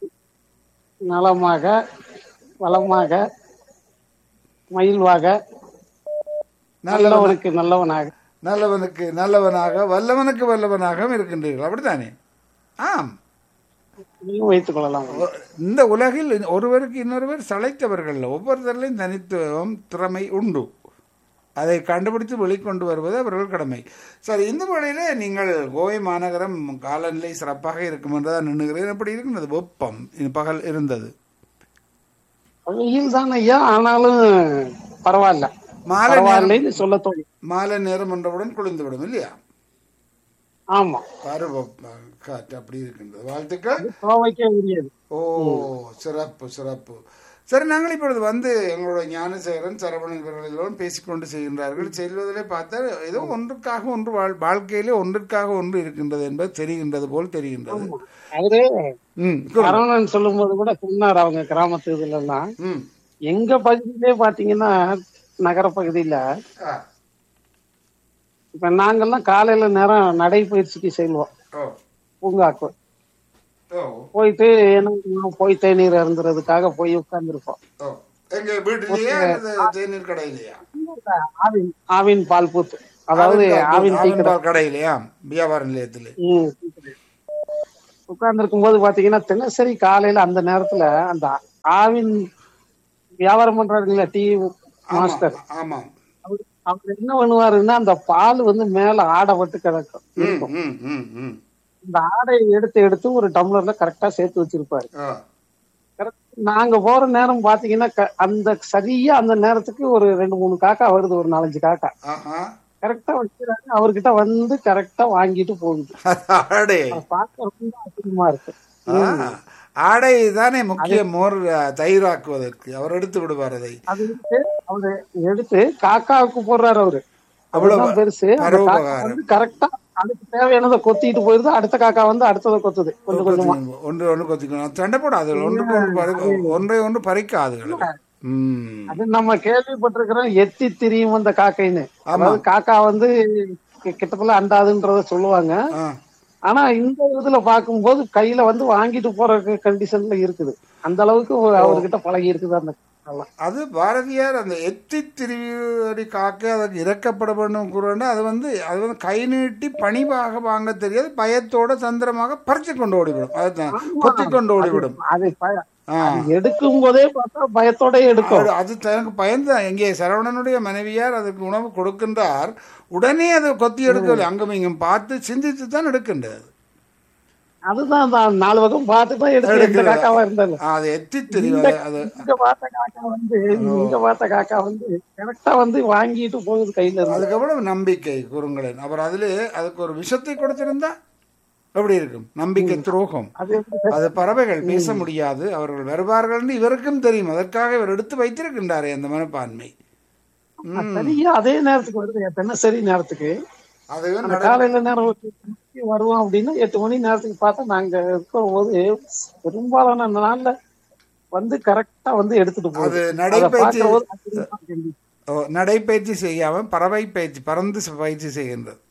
நலமாக வளமாக மகிழ்வாக நல்லவன் நல்லவனுக்கு நல்லவனாக நல்லவனுக்கு நல்லவனாக வல்லவனுக்கு வல்லவனாகவும் இருக்கின்றீர்கள் அப்படித்தானே ஆம் நீயும் வைத்துக் கொள்ளலாம் ஒ- இந்த உலகில் ஒருவருக்கு இன்னொருவர் சளைத்தவர்கள் ஒவ்வொருத்தரிலும் தனித்துவம் திறமை உண்டு அதை கண்டுபிடித்து வெளிக்கொண்டு வருவது அவர்கள் கடமை சரி இந்த வழியில நீங்கள் கோவை மாநகரம் காலநிலை சிறப்பாக இருக்கும் என்றுதான் நின்றுகிறேன் எப்படி இருக்கின்றது வெப்பம் இது பகல் இருந்தது வெயில் தான் ஐயா ஆனாலும் பரவாயில்ல மாலை நேரம் பரவாயில்லைன்னு சொல்ல தோணும் மாலை நேரம் என்றவுடன் குளிர்ந்து விடும் இல்லையா ஆமா பருவ காற்று அப்படி இருக்கின்றது வாழ்த்துக்கள் துவைக்க முடியாது ஓ சிறப்பு சிறப்பு சரி நாங்கள் இப்பொழுது வந்து எங்களோட ஞானசேகரன் சரவணன் இவர்கள் எல்லோரும் பேசிக்கொண்டு செய்கின்றார்கள் செல்வதிலே பார்த்தா ஏதோ ஒன்றுக்காக ஒன்று வாழ் வாழ்க்கையிலே ஒன்றிற்காக ஒன்று இருக்கின்றது என்பது தெரிகின்றது போல் தெரிகின்றது அவரு ம் கூறுங்க. சரவணன் சொல்லும் போது கூட சொன்னார் அவங்க கிராமத்து இதுல எல்லாம் ம் எங்க பகுதியிலே பாத்தீங்கன்னா நகர பகுதியில ஆ இப்ப நாங்கெல்லாம் காலையில நேரம் நடைபயிற்சிக்கு செல்வோம் ஓ பூங்காக்கு ஓ போயிட்டு என்ன போய் தேநீர் அருந்துறதுக்காக போய் உட்கார்ந்துருப்போம் ஓ எங்க வீட்டிலேயே அல்லது தேநீர் கடையிலையா ஆவின் ஆவின் பால் பூத்து அதாவது ஆவின் டீ கடை பால் கடையிலையா வியாபார நிலையத்தில் உட்கார்ந்து இருக்கும்போது பாத்தீங்கன்னா தினசரி காலையில அந்த நேரத்துல அந்த ஆவின் வியாபாரம் பண்றாருங்களா டீ மாஸ்டர் ஆமாம் அவர் அவர் என்ன பண்ணுவாருன்னா அந்த பால் வந்து மேல ஆடை விட்டு கிடக்கும் ம் ம் ம் ம் இந்த ஆடையை எடுத்து எடுத்து ஒரு டம்ளர்ல கரெக்டா சேர்த்து வச்சிருப்பாரு ஆ Correct. நாங்க போற நேரம் பாத்தீங்கன்னா க- அந்த சரியா அந்த நேரத்துக்கு ஒரு ரெண்டு மூணு காக்கா வருது ஒரு நாலஞ்சு காக்கா ஆஹா கரெக்டா வச்சுறாங்க அவர்கிட்ட வந்து கரெக்டா வாங்கிட்டு போகுது ஆடை அதை பார்க்க ரொம்ப ஆச்சரியமா இருக்கு ஆ, ஆடை தானே முக்கிய மோர் அஹ், தயிராக்குவதற்கு அவர் எடுத்து விடுவார் அதை அது எடுத்து அவரு எடுத்து காக்காவுக்கு போடுறாரு அவரு அவ்வளவு அவ்வளவுதான் பெருசு அந்த காக்கா பரோபகாரம். வந்து கரெக்டா அதுக்கு தேவையானதை கொத்திட்டு போயிருது அடுத்த காக்கா வந்து அடுத்ததை கொத்துது கொஞ்சம் கொஞ்சமா ஒன்று ஒன்று கொத்திக்கணும் சண்டை போடாது ஒன்றுக்கு ஒன்று பறி- ஒன்றை ஒன்று பறிக்காதுகள் ம் அது நம்ம கேள்விப்பட்டிருக்கிறோம் எத்தி திரியும் அந்த காக்கைன்னு ஆமா. அதாவது காக்கா வந்து கி- கிட்டத்தட்ட அண்டாதுன்றத சொல்லுவாங்க ஆ ஆனா இந்த இதுல பார்க்கும்போது கையில வந்து வாங்கிட்டு போற கண்டிஷன்ல இருக்குது அந்த அளவுக்கு ஒரு- அவர்கிட்ட பழகி இருக்குது அந்த காக்கெல்லாம். அது பாரதியார் அந்த எத்தி திருவிடி காக்க அதற்கு இறக்கப்பட வேண்டும் கூறனா அது வந்து அது வந்து கை நீட்டி பணிவாக வாங்க தெரியாது பயத்தோட தந்திரமாக பறிச்சு கொண்டு ஓடிவிடும் அதுதான் கொத்தி கொண்டு ஓடிவிடும் அது பய- ஆ அது எடுக்கும் போதே பார்த்தா பயத்தோட எடுக்கும் அது- அது தனக்கு பயந்து எங்கே சரவணனுடைய மனைவியார் அதுக்கு உணவு கொடுக்கின்றார் உடனே அதை கொத்தி எடுக்கவில்லை அங்கும் இங்கும் பார்த்து சிந்தித்து தான் எடுக்கின்றது அதுதான் தான் நாலு பக்கம் பார்த்து தான் எடுத்து எந்த எடுக்கிறது. காக்காவா இருந்தாலும் அது எத்தி தெரியாது அது இங்க பார்த்த காக்கா வந்து இங்க பார்த்த காக்கா வந்து கரெக்டா வந்து வாங்கிட்டு போகுது கையில இருந்து அதுக்கப்புறம் நம்பிக்கை குறுங்களேன் அப்புறம் அதிலே அதுக்கு ஒரு விஷத்தை கொடுத்திருந்தா எப்படி இருக்கும் நம்பிக்கை துரோகம் அது எப்படி அது பறவைகள் பேச முடியாது அவர்கள் வருவார்கள் என்று இவருக்கும் தெரியும் அதற்காக இவர் எடுத்து வைத்திருக்கின்றாரே அந்த மனப்பான்மை ம். சரியா அதே நேரத்துக்கு வருது தினசரி நேரத்துக்கு அதுவே அந்த நட- காலையில நேரம் ஒரு எட்டு மணிக்கு வருவோம் அப்படின்னா எட்டு மணி நேரத்துக்கு பார்த்தா நாங்க இருக்கும் போது பெரும்பாலான நாள்ல வந்து கரெக்டா வந்து எடுத்துட்டு அது போகுது அதை நடைபயிற்சி பார்க்கிற போது ஆச்சரியமா இருக்கு. ஓ, நடைப்பயிற்சி செய்யாம பறவை பயிற்சி பறந்து ச- பயிற்சி செய்கின்றது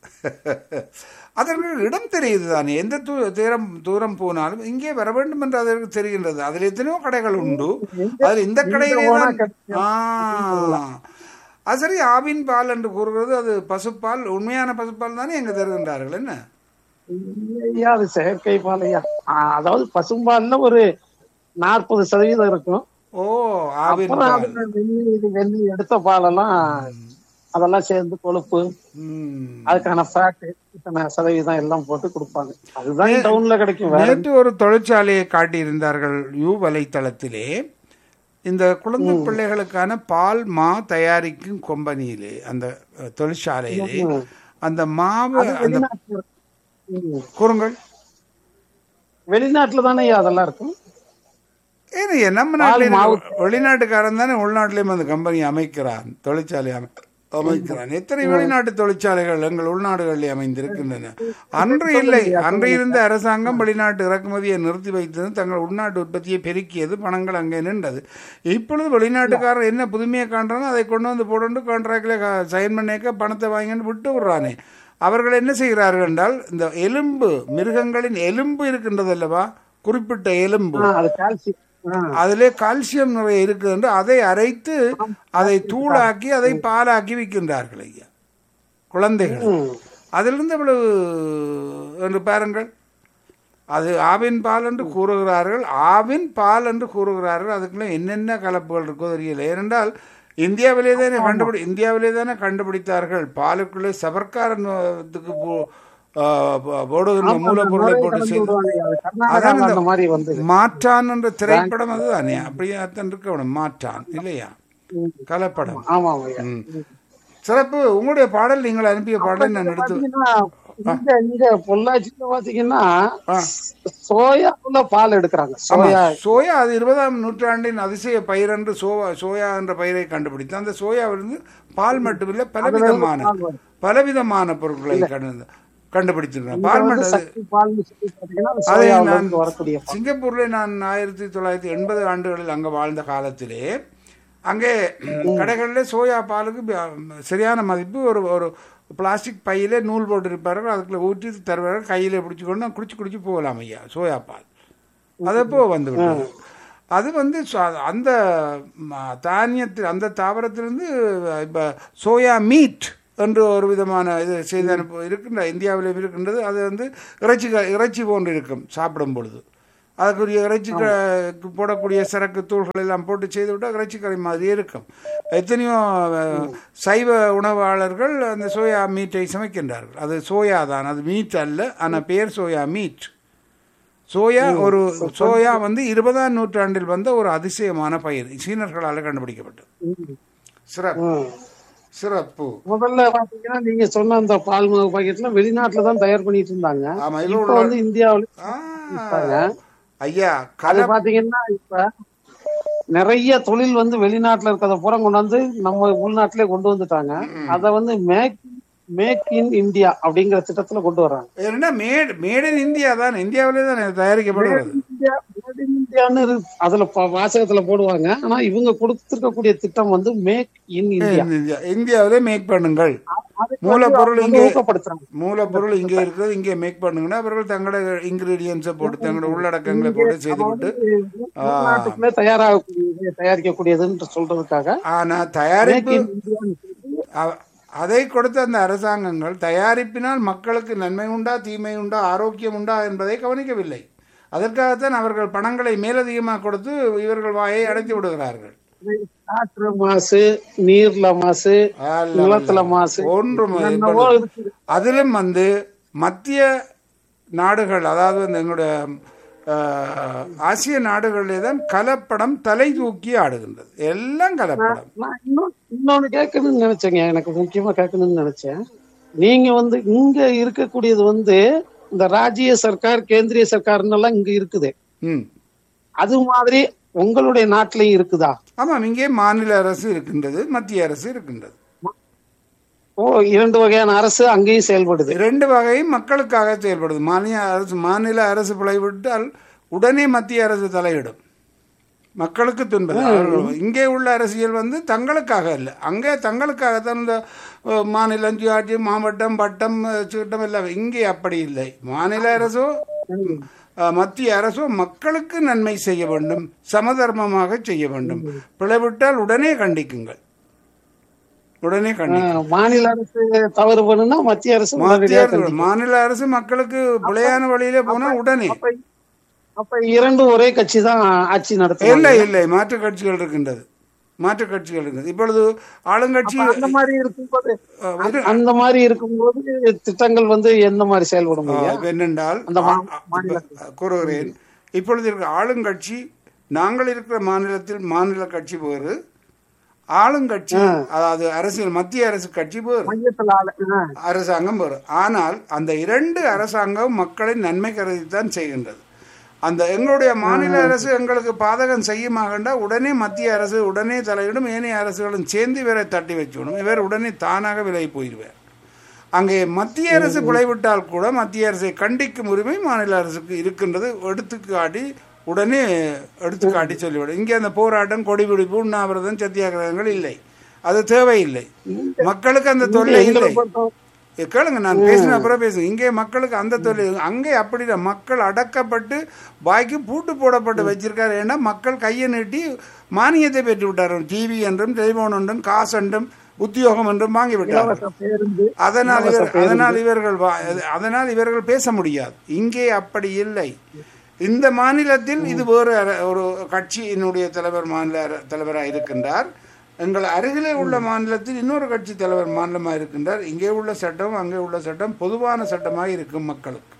அதற்கு இடம் தெரியுது தானே எந்த தூ தூரம் தூரம் போனாலும் இங்கே வர வேண்டும் என்று அதற்கு தெரிகின்றது அதில் எத்தனையோ கடைகள் உண்டு அதில் இந்த கடையிலே போனா தான் ஆ. அது சரி ஆவின் பால் என்று கூறுகிறது அது பசுப்பால் உண்மையான பசுப்பால் தானே எங்க தருகின்றார்கள் என்ன இல்லையா அது செயற்கை பாலையா அதாவது பசும்பால்ல ஒரு நாற்பது சதவீதம் இருக்கும் ஓ ஆவின் அப்புறம் பால் அதுல வெந்நீர் வெந்நீர் எடுத்த பாலெல்லாம் அதெல்லாம் சேர்ந்து கொழுப்பு ம். அதுக்கான ஃபேட் இத்தனை சதவீதம் எல்லாம் போட்டு கொடுப்பாங்க அதுதான் டவுன்ல கிடைக்கும் வேற நேற்று ஒரு தொழிற்சாலையை காட்டியிருந்தார்கள் யூ வலைத்தளத்திலே இந்த குழந்தை பிள்ளைகளுக்கான பால் மா தயாரிக்கும் கொம்பனியிலே அந்த அஹ், தொழிற்சாலையிலே அந்த மாவு அந்த வெளிநாட்டுல ம். கூறுங்கள் வெளிநாட்டுல தானே அதெல்லாம் இருக்கும் ஏன் நம்ம நாட்டில் வெளிநாட்டுக்காரன் தானே உள்நாட்டிலேயும் அந்த கம்பெனி அமைக்கிறான் தொழிற்சாலை அமை அமைக்கிறான் எத்தனை வெளிநாட்டு தொழிற்சாலைகள் எங்கள் உள்நாடுகளில் அமைந்திருக்கின்றன அன்று இல்லை அன்று இருந்த அரசாங்கம் வெளிநாட்டு இறக்குமதியை நிறுத்தி வைத்தது தங்கள் உள்நாட்டு உற்பத்தியை பெருக்கியது பணங்கள் அங்கே நின்றது இப்பொழுது வெளிநாட்டுக்காரர் என்ன புதுமையை காண்றானோ அதை கொண்டு வந்து போட்டு கான்ட்ராக்டில் சைன் பண்ணிக்க பணத்தை வாங்கிட்டு விட்டு விடுறானே அவர்கள் என்ன செய்கிறார்கள் என்றால் இந்த எலும்பு மிருகங்களின் எலும்பு இருக்கின்றது அல்லவா குறிப்பிட்ட எலும்பு ஆ, அது கால்சியம் ஆ. அதிலே கால்சியம் நிறைய இருக்குது என்று அதை அரைத்து அதை தூளாக்கி அதை பாலாக்கி விற்கின்றார்கள் ஐயா குழந்தைகள் ம். அதிலிருந்து இவ்வளவு என்று பாருங்கள் அது ஆவின் பால் என்று கூறுகிறார்கள் ஆவின் பால் என்று கூறுகிறார்கள் அதுக்குள்ள என்னென்ன கலப்புகள் இருக்கோ தெரியல ஏனென்றால் இந்தியாவிலே தானே கண்டுபிடி இந்தியாவிலே தானே கண்டுபிடித்தார்கள் பாலுக்குள்ளே சபர்க்காரத்துக்கு போடுகின்ற மூலப்பொருளை போட்டு கலந்து செய்து விடுவாங்க. அது அதான் கர்நாடகால இந்த அந்த மாதிரி வந்தது மாற்றான் என்ற திரைப்படம் அதுதானே அப்படியே அத்தன் இருக்கணும் மாற்றான் இல்லையா கலப்படம் ஆமா ஐயா ம். சிறப்பு உங்களுடைய பாடல் நீங்கள் அனுப்பிய பாடல் நான் எடுத்து பாத்தீங்கன்னா இங்க இங்க பொள்ளாச்சியில பாத்தீங்கன்னா ஆ. சோயாவுல பால் எடுக்கிறாங்க ஆமா, சோயா சோயா அது இருபதாம் நூற்றாண்டின் அதிசய பயிர் என்று சோவா சோயா என்ற பயிரை கண்டுபிடித்து அந்த சோயாவிலிருந்து பால் மட்டுமில்லை பலவிதமான பால் வரும். பலவிதமான பொருட்களை கண்டு கண்டுபிடிச்சிருக்கேன் இங்க பால் வந்து மட்டும் சக்தி பால்னு சொல்லி பாத்தீங்கன்னா அது அதை சோயாவுல நான் இருந்து வரக்கூடிய பால். சிங்கப்பூர்ல நான் ஆயிரத்தி தொள்ளாயிரத்தி எண்பது ஆண்டுகளில் அங்கே வாழ்ந்த காலத்திலே அங்கே கடைகளில் சோயா பாலுக்கு ப- சரியான மதிப்பு ஒரு ஒரு பிளாஸ்டிக் பையில நூல் போட்டு இருப்பார்கள் அதுக்குள்ள ஊற்றி தருவார்கள் கையில் பிடிச்சிக்கொண்டு குடிச்சு குடிச்சு போகலாம் ஐயா சோயா பால் அதப்போ வந்து விட்டது அது வந்து ச- அந்த ம- தானியத்தில் அந்த தாவரத்திலிருந்து இப்போ சோயா மீட் என்று ஒரு விதமான இது செய்து அனுப்ப இருக்கின்ற இந்தியாவிலும் இருக்கின்றது அது வந்து இறைச்சி க- இறைச்சி போன்று இருக்கும் சாப்பிடும் பொழுது அதுக்குரிய இறைச்சி க- போடக்கூடிய சரக்கு தூள்கள் எல்லாம் போட்டு செய்து விட்டால் இறைச்சி கறி மாதிரியே இருக்கும் எத்தனையோ அஹ், சைவ உணவாளர்கள் அந்த சோயா மீட்டை சமைக்கின்றார்கள் அது சோயா தான் அது மீட் அல்ல ஆனால் பேர் சோயா மீட் சோயா ஒரு சோயா வந்து இருபதாம் நூற்றாண்டில் வந்த ஒரு அதிசயமான பயிர் சீனர்களால் கண்டுபிடிக்கப்பட்டது சிறப்பு ம். சிறப்பு முதல்ல பாத்தீங்கன்னா நீங்க சொன்ன அந்த பால் மாவு பாக்கெட்ல வெளிநாட்டுல தான் தயார் பண்ணிட்டு இருந்தாங்க ஆமா இப்ப இவ்வளவு வந்து இந்தியாவுல ஆ, ஐயா அது கல பாத்தீங்கன்னா இப்ப நிறைய தொழில் வந்து வெளிநாட்டுல இருக்கிறத பூரா கொண்டாந்து நம்ம உள்நாட்டிலே கொண்டு வந்துட்டாங்க அத வந்து மேக் மேக் இன் இந்தியா அப்படிங்கிற திட்டத்துல கொண்டு வர்றாங்க என்ன மேட் மேட் இன் இந்தியா தான் இந்தியாவிலே தான் தயாரிக்கப்படுகிறது இந்தியா மேட் இன் இந்தியான்னு இருக்கு. அதுல ப- வாசகத்துல போடுவாங்க ஆனா இவங்க கொடுத்திருக்கக்கூடிய திட்டம் வந்து மேக் இன் இந்தியா இந்தியா இந்தியாவிலே மேக் பண்ணுங்கள் அதுக்கு மூலப்பொருள் வந்து இங்கே ஊக்கப்படுத்துறாங்க மூலப்பொருள் இங்கே இருக்கிறது இங்கே மேக் பண்ணுங்கன்னா அவர்கள் தங்களோட இன்கிரீடியன்ஸை போட்டு தங்களோட உள்ளடக்கங்களை போட்டு செய்து விட்டு உள்நாட்டுக்குள்ளே தயாராகக்கூடியது தயாரிக்கக்கூடியதுன்னு சொல்றதுக்காக ஆனா மேக் தயாரிப்பு இன் இந்தியான்னு சொல்லி அ- அதை கொடுத்த அந்த அரசாங்கங்கள் தயாரிப்பினால் மக்களுக்கு நன்மை உண்டா தீமை உண்டா ஆரோக்கியம் உண்டா என்பதை கவனிக்கவில்லை அதற்காகத்தான் அவர்கள் பணங்களை மேலதிகமாக கொடுத்து இவர்கள் வாயை அடைத்து விடுகிறார்கள் காற்று மாசு நீர்ல மாசு அல்ல, நிலத்துல அல்ல. மாசு ஒன்றும் என்னென்னவோ இப்பொழுது- இருக்குது. அதிலும் வந்து மத்திய நாடுகள் அதாவது இந்த எங்களுடைய அஹ், ஆசிய நாடுகளிலே தான் கலப்படம் தலை தூக்கி ஆடுகின்றது எல்லாம் கலப்படம் நான் இன்னொன்னு இன்னொன்னு கேட்கணும்னு நினைச்சேங்க எனக்கு முக்கியமா கேட்கணும்னு நினைச்சேன் நீங்க வந்து இங்க இருக்கக்கூடியது வந்து இந்த ராஜ்ய சர்க்கார் கேந்திரிய சர்க்கார்னு எல்லாம் இங்க இருக்குது ம் அது மாதிரி உங்களுடைய நாட்டிலையும் இருக்குதா ஆமாம் இங்கே மாநில அரசு இருக்கின்றது மத்திய அரசு இருக்கின்றது ஓ இரண்டு வகையான அரசு அங்கேயும் செயல்படுது இரண்டு வகையும் மக்களுக்காக செயல்படுது மாநில அரசு மாநில அரசு பிழைவிட்டால் உடனே மத்திய அரசு தலையிடும் மக்களுக்கு துன்பது அவர்கள் இங்கே உள்ள அரசியல் வந்து தங்களுக்காக இல்லை அங்கே தங்களுக்காகத்தான் இந்த அஹ், மாநிலம் சுயாட்சி மாவட்டம் பட்டம் அஹ், சீட்டம் எல்லாம் இங்கே அப்படி இல்லை மாநில அரசோ அஹ், மத்திய அரசோ மக்களுக்கு நன்மை செய்ய வேண்டும் சமதர்மமாக செய்ய வேண்டும் பிழைவிட்டால் உடனே கண்டிக்குங்கள் உடனே கண்டி ஆஹ், மாநில அரசு தவறு பண்ணுனா மத்திய அரசு மத்திய உடனடியாக அரசு, கண்டிக்கும். மாநில அரசு மக்களுக்கு பிழையான வழியில போனா உடனே அப்ப அப்ப இரண்டும் ஒரே கட்சி தான் ஆட்சி நடத்தும் இல்லை இல்லை மாற்று கட்சிகள் இருக்கின்றது மாற்று கட்சிகள் இருக்கின்றது இப்பொழுது ஆளுங்கட்சி அந்த மாதிரி இருக்கும்போது அஹ், வந்து, அந்த மாதிரி இருக்கும்போது திட்டங்கள் வந்து எந்த மாதிரி செயல்படும் ஐயா? இப்ப என்னென்றால் அந்த மா- ஆ- ஆ- இப்ப கூறுகிறேன் இப்பொழுது இருக்கிற ஆளுங்கட்சி நாங்கள் இருக்கிற மாநிலத்தில் மாநில கட்சி வேறு ஆளுங்கட்சி அதாவது அரசியல் மத்திய அரசு கட்சி வேறு மையத்துல ஆளு ஆ. அரசாங்கம் வரும் ஆனால் அந்த இரண்டு அரசாங்கம் மக்களின் நன்மை கருதித்தான் செய்கின்றது அந்த எங்களுடைய மாநில அரசு எங்களுக்கு பாதகம் செய்யுமாகண்டா உடனே மத்திய அரசு உடனே தலையிடும் ஏனைய அரசுகளும் சேர்ந்து இவரை தட்டி வச்சுவிடும் இவர் உடனே தானாக விலகி போயிடுவார் அங்கே மத்திய அரசு பிழைவிட்டால் கூட மத்திய அரசை கண்டிக்கும் உரிமை மாநில அரசுக்கு இருக்கின்றது எடுத்துக்காட்டி உடனே எடுத்துக்காட்டி சொல்லிவிடும் இங்கே அந்த போராட்டம் கொடிபிடிப்பு உண்ணாவிரதம் சத்தியாகிரகங்கள் இல்லை அது தேவையில்லை மக்களுக்கு அந்த தொல்லை இல்லை எங்களை பொறுத்தவரை ஏ, கேளுங்க நான் பேசின அப்புறம் பேசுங்க இங்கே மக்களுக்கு அந்த தொழில் அங்கே அப்படி இல்லை. மக்கள் அடக்கப்பட்டு பாய்க்கு பூட்டு போடப்பட்டு வச்சிருக்காரு ஏன்னா மக்கள் கையை நீட்டி மானியத்தை பெற்று விட்டார்கள் டிவி என்றும் டெலிபோன் என்றும் காசு என்றும் உத்தியோகம் என்றும் வாங்கி விட்டார்கள் இலவச பேருந்து அதனால் இவர் அதனால் இவர்கள் வா- அதனால் இவர்கள் பேச முடியாது இங்கே அப்படி இல்லை இந்த மாநிலத்தில் இது வேறு அர- ஒரு கட்சியினுடைய தலைவர் மாநில அர- தலைவராக இருக்கின்றார் எங்கள் அருகிலே உள்ள மாநிலத்தில் இன்னொரு கட்சி தலைவர் மாநிலமாக இருக்கின்றார் இங்கே உள்ள சட்டம் அங்கே உள்ள சட்டம் பொதுவான சட்டமாக இருக்கும் மக்களுக்கு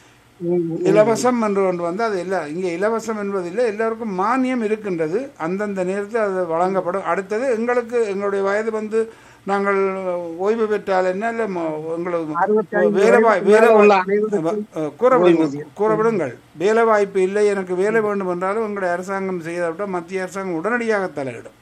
ம், இலவசம் என்று ஒன்று வந்து அது இல்லை இங்கே இலவசம் என்பது இல்லை எல்லாருக்கும் மானியம் இருக்கின்றது அந்தந்த நேரத்தில் அது வழங்கப்படும் அடுத்தது எங்களுக்கு எங்களுடைய வயது வந்து நாங்கள் ஓய்வு பெற்றால் என்ன இல்லை ம- எங்களுக்கு அறுபத்தி ஐந்து வேலை வாய்- வயதுக்கு வேலை மேல உள்ள வாய்- அனைவருக்கும் அஹ் கூறவிடுங்கள் கூறவிடுங்கள் வேலை வாய்ப்பு இல்லை எனக்கு வேலை வேண்டும் என்றாலும் எங்களுடைய அரசாங்கம் செய்தாவிட்டால் மத்திய அரசாங்கம் உடனடியாக தலையிடும்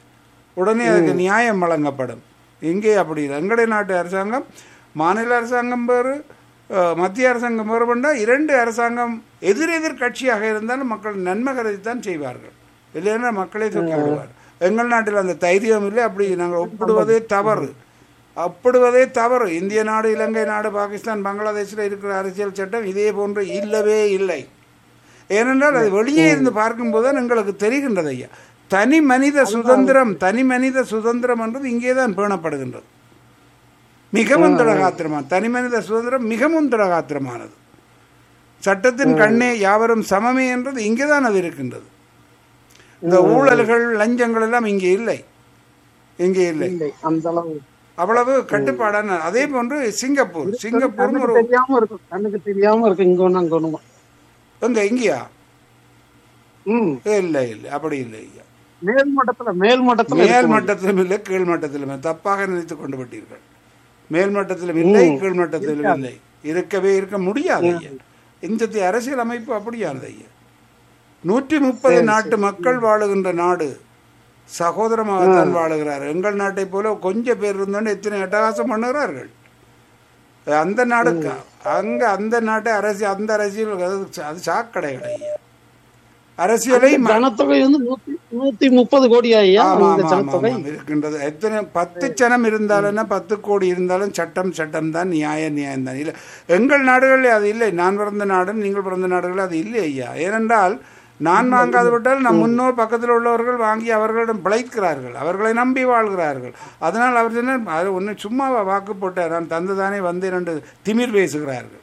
உடனே அதுக்கு நியாயம் வழங்கப்படும் இங்கே அப்படி இல்லை எங்களுடைய நாட்டு அரசாங்கம் மாநில அரசாங்கம் வேறு அஹ், மத்திய அரசாங்கம் வேறு பண்ணா இரண்டு அரசாங்கம் எதிரெதிர் கட்சியாக இருந்தாலும் மக்கள் நன்மை கருதித்தான் செய்வார்கள் இல்லைன்னா மக்களே தூக்கி விடுவார் எங்கள் நாட்டில் அந்த தைரியம் இல்லை அப்படி நாங்கள் ஒப்பிடுவதே தவறு ஒப்பிடுவதே தவறு இந்திய நாடு இலங்கை நாடு பாகிஸ்தான் பங்களாதேஷில் இருக்கிற அரசியல் சட்டம் இதே போன்று இல்லவே இல்லை ஏனென்றால் அது வெளியே இருந்து பார்க்கும்போது தான் எங்களுக்கு தெரிகின்றது ஐயா தனி மனித சுதந்திரம் தனி மனித சுதந்திரம் என்றது இங்கே தான் பேணப்படுகின்றது மிகவும் திடகாத்திரமான தனி மனித சுதந்திரம் மிகவும் திடகாத்திரமானது சட்டத்தின் கண்ணே யாவரும் சமமே என்றது இங்கேதான் அது இருக்கின்றது இந்த ஊழல்கள் லஞ்சங்கள் எல்லாம் இங்கே இல்லை இங்கே இல்லை இல்லை அந்த அளவு அவ்வளவு கட்டுப்பாடான அதே போன்று சிங்கப்பூர் சிங்கப்பூர் கண்ணுக்கு ஒரு தெரியாம இருக்கும் கண்ணுக்கு தெரியாம இருக்கு இங்க ஒண்ணு அங்க ஒண்ணுமா எங்க இங்கேயா ம் இல்லை இல்லை அப்படி இல்லை ஐயா மேல் மட்டத்துல மேல் மட்டத்துல மேல் இருக்கும். மட்டத்திலும் இல்லை கீழ் மட்டத்திலும் இல்லை. தப்பாக நினைத்துக் கொண்டு விட்டீர்கள் மேல் மட்டத்திலும் இல்லை கீழ் மட்டத்திலும் இல்லை இருக்கவே இருக்க முடியாது ஐயா இந்த அரசியல் அமைப்பு அப்படியானது ஐயா நூற்றி முப்பது நாட்டு மக்கள் வாழுகின்ற நாடு சகோதரமாகத்தான் வாழுகிறார் எங்கள் நாட்டை போல கொஞ்சம் பேர் இருந்தோன்னு எத்தனை அட்டகாசம் பண்ணுகிறார்கள் அந்த நாடு க- அங்க அந்த நாட்டை அரசியல் அந்த அரசியல் அது- அது சாக்கடை ஐயா அரசியலை ம- ஜனத்தொகை வந்து நூத்தி நூத்தி முப்பது கோடி ஐயா ஆமா, அந்த ஆமா, ஆமா, ஜனத்தொகை ஆமா, இருக்கின்றது எத்தனை பத்து சனம் இருந்தாலும் பத்து கோடி இருந்தாலும் சட்டம் சட்டம் தான் நியாயம் நியாயம் தான் இல்லை எங்கள் நாடுகளில் அது இல்லை நான் பிறந்த நாடும் நீங்கள் பிறந்த நாடுகளில் அது இல்லை ஐயா ஏனென்றால் நான் வாங்காது விட்டால் நம் முன்னோர் பக்கத்தில் உள்ளவர்கள் வாங்கி அவர்களிடம் பிழைக்கிறார்கள் அவர்களை நம்பி வாழ்கிறார்கள் அதனால் அவர் சொன்னார், அது ஒன்று சும்மாவா வாக்கு போட்டார் நான் தந்துதானே வந்து இரண்டு திமிர் பேசுகிறார்கள்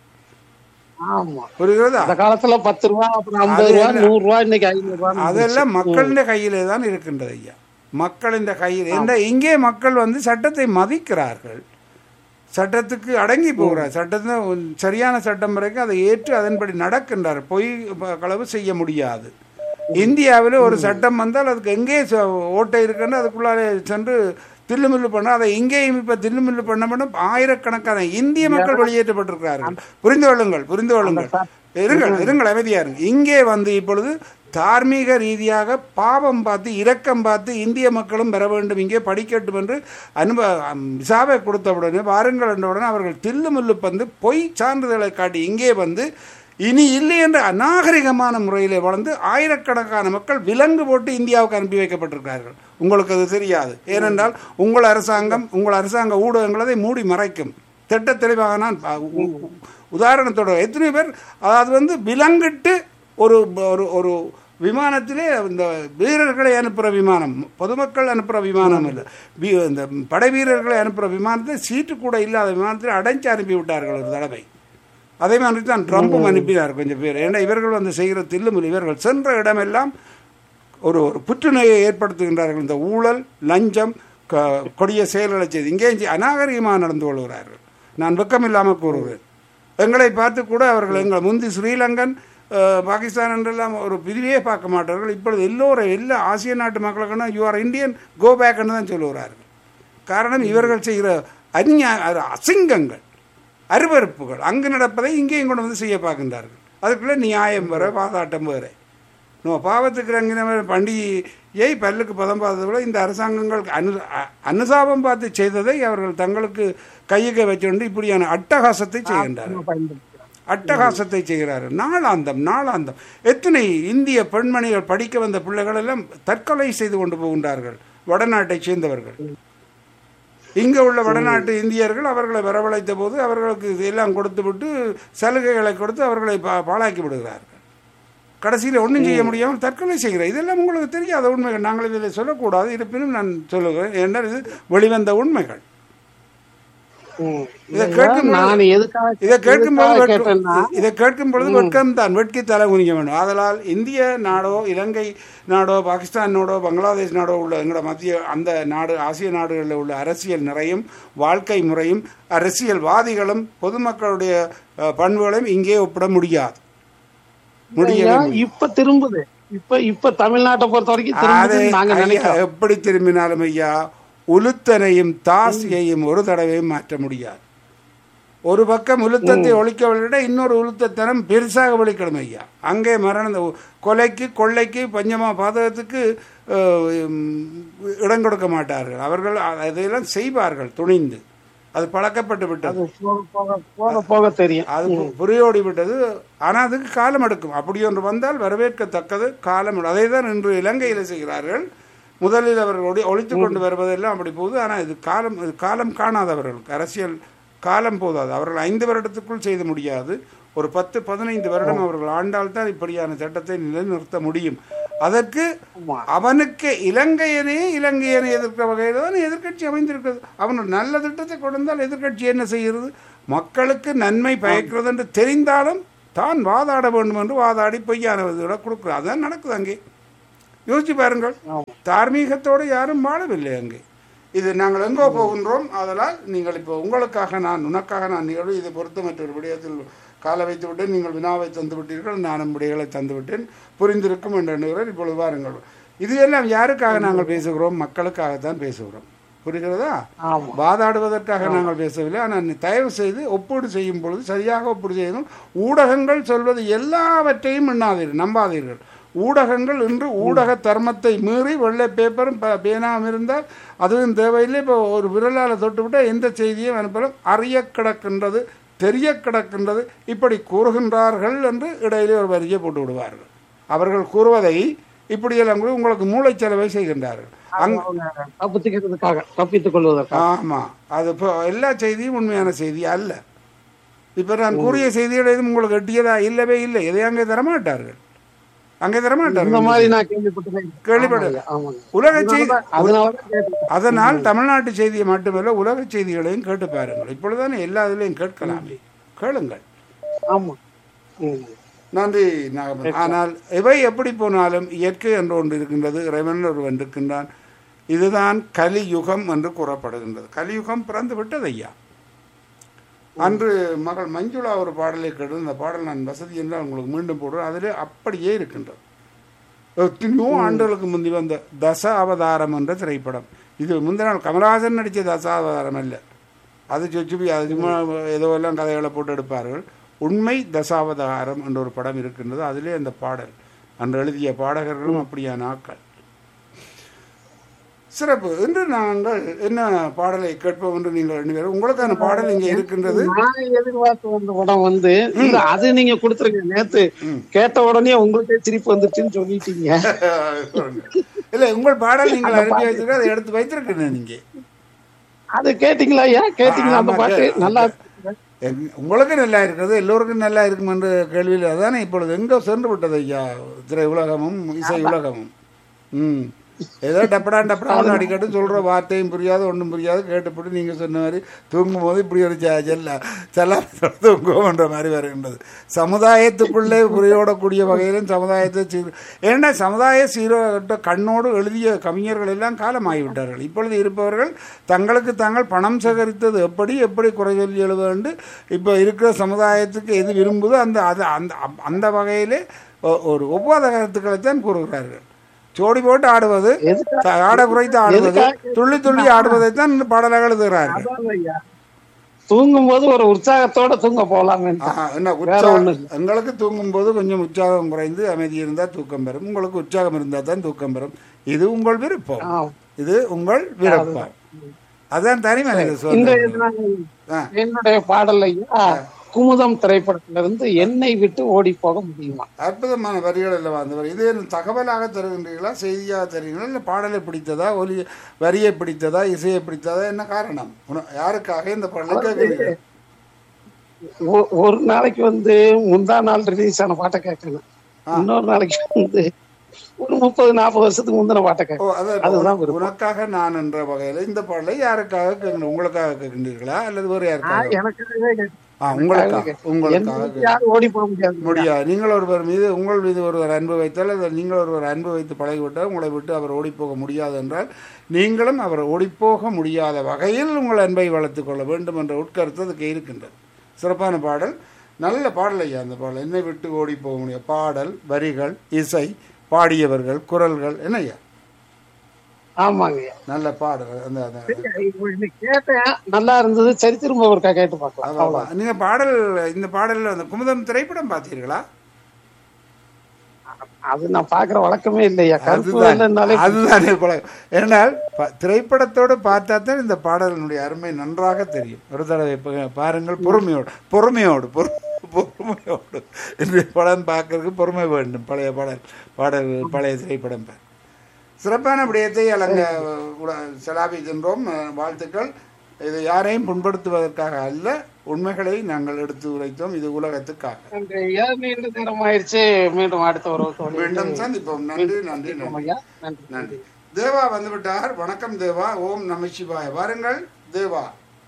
ஆமா புரிகிறதா அந்த காலத்துல பத்து ரூபா அப்புறம் ஐம்பது ரூபா நூறு ரூபா இன்னைக்கு ஐநூறு ரூபா அதெல்லாம் மக்களின் கையிலே தான் இருக்கின்றது ஐயா மக்களின் கையில் என்ற இங்கே மக்கள் வந்து சட்டத்தை மதிக்கிறார்கள் சட்டத்துக்கு அடங்கி போகிறார் சட்டத்தில் சரியான சட்டம் வரைக்கும் அதை ஏற்று அதன்படி நடக்கின்றார் பொய் ப- களவு செய்ய முடியாது இந்தியாவில் ஒரு சட்டம் வந்தால் அதுக்கு எங்கே ச- ஓட்டை இருக்குன்னு அதுக்குள்ளாலே சென்று தில்லுமில்லு பண்ண அதை இங்கேயும் இப்போ தில்லுமில்லு பண்ண பண்ண ஆயிரக்கணக்கான இந்திய மக்கள் வெளியேற்றப்பட்டிருக்கிறார்கள் புரிந்து கொள்ளுங்கள் புரிந்து கொள்ளுங்கள் இருங்கள் இருங்கள் அமைதியா இருங்க இங்கே வந்து இப்பொழுது தார்மீக ரீதியாக பாவம் பார்த்து இரக்கம் பார்த்து இந்திய மக்களும் பெற வேண்டும் இங்கே படிக்கட்டும் என்று அனுப விசாவை கொடுத்தவுடனே வாருங்கள் என்றவுடனே அவர்கள் தில்லுமுல்லு பந்து பொய் சான்றிதழை காட்டி இங்கே வந்து இனி இல்லை என்ற அநாகரிகமான முறையில் வளர்ந்து ஆயிரக்கணக்கான மக்கள் விலங்கு போட்டு இந்தியாவுக்கு அனுப்பி வைக்கப்பட்டிருக்கிறார்கள் உங்களுக்கு அது தெரியாது ஏனென்றால் உங்கள் அரசாங்கம் உங்கள் அரசாங்க ஊடகங்கள் அதை மூடி மறைக்கும் திட்ட தெளிவாக நான் பா- உ- உ- உதாரணத்தோட எத்தனை பேர் அதாவது வந்து விலங்கிட்டு ஒரு ஒரு ஒரு விமானத்திலே இந்த வீரர்களை அனுப்புகிற விமானம் பொதுமக்கள் அனுப்புகிற விமானம் இல்லை வி- இந்த படை வீரர்களை அனுப்புகிற விமானத்தை சீட்டு கூட இல்லாத விமானத்தில் அடைச்சு அனுப்பி விட்டார்கள் ஒரு தடவை அதே மாதிரி தான் ட்ரம்ப்பும் அனுப்பினார் கொஞ்சம் பேர் ஏன்னா இவர்கள் வந்து செய்கிற தில்லுமுல் இவர்கள் சென்ற இடமெல்லாம் ஒரு ஒரு புற்றுநோயை ஏற்படுத்துகின்றார்கள் இந்த ஊழல் லஞ்சம் க- கொடிய செயல்களை செய்து இங்கே இங்கே அநாகரிகமாக நடந்து கொள்கிறார்கள் நான் வெக்கமில்லாமல் கூறுகிறேன் எங்களை பார்த்து கூட அவர்கள் எங்கள் முந்தி ஸ்ரீலங்கன் அஹ், பாகிஸ்தான் என்றெல்லாம் ஒரு பிரிவே பார்க்க மாட்டார்கள் இப்பொழுது எல்லோரும் எல்லா ஆசிய நாட்டு மக்களுக்குன்னா யூ ஆர் இந்தியன் கோ பேக்னு தான் சொல்லுகிறார்கள் காரணம் இவர்கள் செய்கிற அந்நிய அசிங்கங்கள் அருவருப்புகள் அங்கு நடப்பதை இங்கேயும் கொண்டு வந்து செய்ய பார்க்கின்றார்கள் அதுக்குள்ளே நியாயம் வேற வாதாட்டம் வேற நம்ம பாவத்துக்கு இறங்கின பண்டிகையை பல்லுக்கு பதம் பார்த்ததை விட இந்த அரசாங்கங்கள் அனு அ- அனுதாபம் பார்த்து செய்ததை அவர்கள் தங்களுக்கு கையுக வச்சுകൊണ്ട് இப்படியான அட்டகாசத்தை செய்கின்றார்கள் பயன்படுத்துறாங்க அட்டகாசத்தை செய்கிறார்கள் நாளாந்தம் நாளாந்தம் எத்தனை இந்திய பெண்மணிகள் படிக்க வந்த பிள்ளைகள் எல்லாம் தற்கொலை செய்து கொண்டு போகின்றார்கள் வடநாட்டைச் சேர்ந்தவர்கள் இங்கே உள்ள வடநாட்டு இந்தியர்கள் அவர்களை வரவழைத்த போது அவர்களுக்கு இதெல்லாம் கொடுத்து விட்டு சலுகைகளை கொடுத்து அவர்களை பா பாழாக்கி விடுகிறார்கள் கடைசியில் ஒன்றும் செய்ய முடியாமல் தற்கொலை செய்கிறார் இதெல்லாம் உங்களுக்கு தெரியாத உண்மைகள் நாங்கள் இதில் சொல்லக்கூடாது இருப்பினும் நான் சொல்லுகிறேன் ஏன்னா இது வெளிவந்த உண்மைகள் ம். இதை கேட்கும் பொழுது- நான் எதுக்காக இதை கேட்கும் பொழுது எதுக்காக வெட்கம் கேட்டேன்னா இதை கேட்கும் பொழுது வெட்கம் தான் வெட்கி தலை குனிக்க வேண்டும் ஆதலால் இந்திய நாடோ இலங்கை நாடோ பாகிஸ்தான் நாடோ பங்களாதேஷ் நாடோ உள்ள எங்களோட மத்திய அந்த நாடு ஆசிய நாடுகளில் உள்ள அரசியல் நிறையும் வாழ்க்கை முறையும் அரசியல்வாதிகளும் பொதுமக்களுடைய அஹ், பண்புகளையும் இங்கே ஒப்பிட முடியாது முடியவே ஐயா, முடியாது. இப்ப திரும்புது இப்ப இப்ப தமிழ்நாட்டை பொறுத்த வரைக்கும் அது திரும்புதுன்னு நாங்க ஐயா, நினைக்கிறோம் எப்படி திரும்பினாலும் ஐயா உளுத்தனையும் தாசியையும் ஒரு தடவையும் மாற்ற முடியாது ஒரு பக்கம் உளுத்தத்தை ஒழிக்க விட இன்னொரு உளுத்தத்தனம் பெருசாக ஒழிக்கணும் ஐயா அங்கே மரண கொலைக்கு கொள்ளைக்கு பஞ்சமா பாதகத்துக்கு அஹ், உம், இடம் கொடுக்க மாட்டார்கள் அவர்கள் அதையெல்லாம் செய்வார்கள் துணிந்து அது பழக்கப்பட்டு விட்டது அது போக போக போக போக தெரியும் அது பு- புரியோடி விட்டது ஆனால் அதுக்கு காலம் எடுக்கும் அப்படி ஒன்று வந்தால் வரவேற்கத்தக்கது காலம் எடு- அதை தான் இன்று இலங்கையில் செய்கிறார்கள் முதலில் அவர்கள் ஒளி ஒழித்து கொண்டு வருவதெல்லாம் அப்படி போகுது ஆனால் இது காலம் இது காலம் காணாதவர்களுக்கு அரசியல் காலம் போதாது அவர்கள் ஐந்து வருடத்துக்குள் செய்து முடியாது ஒரு பத்து பதினைந்து வருடம் அவர்கள் ஆண்டால்தான் இப்படியான சட்டத்தை நிலைநிறுத்த முடியும் அதற்கு ஆமா. அவனுக்கு இலங்கையனே இலங்கையனை எதிர்க்கிற வகையில் தான் எதிர்க்கட்சி அமைந்திருக்கிறது அவன் ஒரு நல்ல திட்டத்தை கொண்டு வந்தால் எதிர்க்கட்சி என்ன செய்கிறது மக்களுக்கு நன்மை பயக்கிறது என்று தெரிந்தாலும் தான் வாதாட வேண்டும் என்று வாதாடி பொய்யான இதோட கொடுக்குறது அதான் நடக்குது அங்கே யோசிச்சு பாருங்கள் தார்மீகத்தோடு யாரும் வாழவில்லை அங்கே இது நாங்கள் எங்கோ போகின்றோம் அதனால் நீங்கள் இப்போ உங்களுக்காக நான் உனக்காக நான் நிகழ்வு இதை பொறுத்த மற்றொரு விடயத்தில் கால வைத்து விட்டேன் நீங்கள் வினாவை தந்து விட்டீர்கள் நானும் விடைகளை தந்து விட்டேன் புரிந்திருக்கும் என்று எண்ணுகிறேன் இப்பொழுது வாருங்கள் இது எல்லாம் யாருக்காக நாங்கள் பேசுகிறோம் மக்களுக்காகத்தான் பேசுகிறோம் புரிகிறதா ஆமா வாதாடுவதற்காக நாங்கள் பேசவில்லை ஆனால் நீ தயவு செய்து ஒப்பீடு செய்யும் பொழுது சரியாக ஒப்பீடு செய்யணும் ஊடகங்கள் சொல்வது எல்லாவற்றையும் எண்ணாதீர்கள் நம்பாதீர்கள் ஊடகங்கள் இன்று ஊடக தர்மத்தை மீறி வெள்ளை பேப்பரும் ப- பேனாவும் இருந்தால் அதுவும் தேவையில்லை இப்போ ஒரு விரலால் தொட்டுவிட்டால் எந்த செய்தியும் அனுப்பலாம் அறிய கிடக்கின்றது தெரிய கிடக்கின்றது இப்படி கூறுகின்றார்கள் என்று இடையிலே ஒரு வரியை போட்டு விடுவார்கள் அவர்கள் கூறுவதை இப்படியெல்லாம் கூட உங்களுக்கு மூளைச்சலவை செய்கின்றார்கள் அங் அவங்க தப்பித்துக்கிறதுக்காக தப்பித்துக் கொள்வதற்காக ஆமா அது இப்போ எல்லா செய்தியும் உண்மையான செய்தி அல்ல இப்ப நான் கூறிய செய்திகள் எதுவும் உங்களுக்கு எட்டியதா இல்லவே இல்லை எதை அங்கே தரமாட்டார்கள் அங்கே இந்த தரமாட்டார்கள் மாதிரி நான் கேள்விப்பட்டேன் கேள்விப்பட்டேன். ஆமாங்க உலக செய்தி அதனாலதான் கேட்டேன் அதனால் தமிழ்நாட்டு செய்தியை மட்டுமல்ல உலக செய்திகளையும் கேட்டு பாருங்கள் இப்பொழுதுதானே எல்லா இதுலையும் கேட்கலாமே கேளுங்கள் ஆமா ம். நன்றி நாகப்பன் ஆனால் இவை எப்படி போனாலும் இயற்கை என்று ஒன்று இருக்கின்றது இறைவன் ஒருவன் இருக்கின்றான் இதுதான் கலியுகம் என்று கூறப்படுகின்றது கலியுகம் பிறந்து விட்டது ஐயா அன்று மகள் மஞ்சுளா ஒரு பாடலை கேட்டு இந்த பாடல் நான் வசதி என்றால் உங்களுக்கு மீண்டும் போடுறேன் அதிலே அப்படியே இருக்கின்றது எத்தனையோ ஆண்டுகளுக்கு முந்தி வந்த தச அவதாரம் என்ற திரைப்படம் இது முந்தின நாள் கமலஹாசன் நடித்த தச அவதாரம் அல்ல அது சுச்சுபி அது சும்மா ஏதோ எல்லாம் கதைகளை போட்டு எடுப்பார்கள் உண்மை தசாவதாரம் என்ற ஒரு படம் இருக்கின்றது அதிலே அந்த பாடல் அன்று எழுதிய பாடகர்களும் அப்படியான ஆக்கள் சிறப்பு இன்று நாங்கள் என்ன பாடலை கேட்போம் என்று நீங்கள் எண்ணுவீர்கள் உங்களுக்கான பாடல் இங்கே இருக்கின்றது நான் எதிர்பார்த்து வந்த படம் வந்து இல்ல அது நீங்க கொடுத்துருங்க நேத்து கேட்ட உடனே உங்களுக்கே சிரிப்பு வந்துருச்சுன்னு சொல்லிட்டீங்க இல்லை உங்கள் பாடல் நீங்கள் அனுப்பி வைத்திருக்க அதை எடுத்து வைத்திருக்கிறேன் நீங்க அது கேட்டீங்களா ஐயா கேட்டீங்களா அந்த ஆமா, பாட்டு கே- நல்லா இருக்கு. எங்க- உங்களுக்கு நல்லா இருக்கிறது எல்லோருக்கும் நல்லா இருக்கும் என்று கேள்வியில் அதானே இப்பொழுது எங்கே சென்று விட்டது ஐயா திரை உலகமும் இசை உலகமும் ம் ஏதோ டப்படா டப்படான்னு அடிக்கடி சொல்கிற வார்த்தையும் புரியாது ஒன்றும் புரியாது கேட்டுப்பட்டு நீங்கள் சொன்ன மாதிரி தூங்கும் போது இப்படி ஒரு ஜ- ஜெல்ல செல்லாம தூங்குவோம்ன்ற மாதிரி வருகின்றது சமுதாயத்துக்குள்ளே புரியோடக்கூடிய வகையிலும் சமுதாயத்தை சீர் ஏன்னா சமுதாய சீரோட்ட கண்ணோடு எழுதிய கவிஞர்கள் எல்லாம் காலமாகிவிட்டார்கள் இப்பொழுது இருப்பவர்கள் தங்களுக்கு தாங்கள் பணம் சேகரித்தது எப்படி எப்படி குறை சொல்லி எழுத வேண்டும் இப்போ இருக்கிற சமுதாயத்துக்கு எது விரும்புதோ அந்த அது அந்த அந்த வகையிலே ஒ- ஒரு ஒவ்வாத கருத்துக்களைத்தான் கூறுகிறார்கள் சோடி போட்டு ஆடுவது எதுக்காக? ஆட குறைத்து ஆடுவது எதுக்காக? துள்ளி துள்ளி ஆடுவதைத்தான் இந்த பாடலாக எழுதுகிறார்கள் அதான் ஐயா தூங்கும் போது ஒரு உற்சாகத்தோட தூங்க போலாமே ஆஹா, என்ன வேற உற்சாகம் ஒண்ணும் இல்ல. எங்களுக்கு தூங்கும்போது கொஞ்சம் உற்சாகம் குறைந்து அமைதி இருந்தால் தூக்கம் பெறும் உங்களுக்கு உற்சாகம் இருந்தால் தான் தூக்கம் பெறும் இது உங்கள் விருப்பம் ஆம். இது உங்கள் விருப்பம் அதான் தனி மனித இந்த சுதந்திரம் இது நான் ஆ. என்னுடைய பாடல் ஐயா குமுதம் திரைப்படத்துல இருந்து என்னை விட்டு ஓடி போக முடியுமா அற்புதமான வரிகள் அல்லவா அந்த வரி இது என்ன தகவலாக தருகின்றீர்களா செய்தியாக தருகிறீங்களா இல்லை பாடலை பிடித்ததா ஒலி வரியை பிடித்ததா இசையை பிடித்ததா என்ன காரணம் உன- யாருக்காக இந்த பாடலை கேட்குறீங்க ஒ- ஒரு நாளைக்கு வந்து முந்தா நாள் ரிலீஸ் ஆன பாட்டை கேட்கணும் இன்னொரு நாளைக்கு வந்து ஒரு முப்பது நாற்பது வருஷத்துக்கு முந்தின பாட்டை ஓ கேட்கணும் அது அதுதான் விருப்பம். உனக்காக நான் என்ற வகையில் இந்த பாடலை யாருக்காக கேட்கணும் உங்களுக்காக கேட்கின்றீர்களா அல்லது வேறு யாருக்காக எனக்காகவே கேட்கணும். ஆ உங்களுக்காக என்னை உங்களுக்காக விட்டு யாரும் ஓடி போக முடியாது முடியாது நீங்கள் ஒருவர் மீது உங்கள் மீது ஒருவர் அன்பு வைத்தால் அல்லது நீங்கள் ஒருவர் அன்பு வைத்து பழகிவிட்டால் உங்களை விட்டு அவர் ஓடிப்போக முடியாது என்றால் நீங்களும் அவர் ஓடிப்போக முடியாத வகையில் உங்கள் அன்பை வளர்த்துக் கொள்ள வேண்டும் என்ற உட்கருத்து அதுக்கு இருக்கின்றது சிறப்பான பாடல் நல்ல பாடல் ஐயா அந்த பாடல் என்னை விட்டு ஓடி போக முடியாது பாடல் வரிகள் இசை பாடியவர்கள் குரல்கள் என்ன ஐயா ஆமாங்க ஐயா. நல்ல பாடல் அந்த அந்த இப்போ இன்னைக்கு கேட்டேன் நல்லா இருந்தது சரி திரும்ப ஒருக்கா கேட்டு பார்க்கலாம் அவ்வளவு அவ்வளவுதான். நீங்க பாடல் இந்த பாடல்ல அந்த குமுதம் திரைப்படம் பார்த்தீர்களா அது நான் பாக்குற வழக்கமே இல்லையா கருப்பு அதுதான் வெள்ளைன்னாலே அதுதான் பழக்கம் ஏனால் ப- திரைப்படத்தோடு பார்த்தா தான் இந்த பாடலினுடைய அருமை நன்றாக தெரியும் ஒரு தடவை பா- பாருங்கள் பொறுமையோடு பொறுமையோடு பொறு- பொறுமையோடு இந்த படம் பார்க்கறதுக்கு பொறுமை வேண்டும் பழைய பாடல் பாடல் பழைய திரைப்படம் பார் சிறப்பான விடயத்தை அலங்க உட- செலாவி சென்றோம் அஹ், வாழ்த்துக்கள் இது யாரையும் புண்படுத்துவதற்காக அல்ல உண்மைகளை நாங்கள் எடுத்து உரைத்தோம் இது உலகத்துக்காக நன்றி ஐயா மீண்டும் நேரம் ஆயிடுச்சு மீண்டும் அடுத்த ஒரு தோழி மீண்டும் சந்திப்போம் நன்றி நன்றி நன்றி ஐயா நன்றி நன்றி தேவா வந்துவிட்டார் வணக்கம் தேவா ஓம் நமசிவாய வாருங்கள் தேவா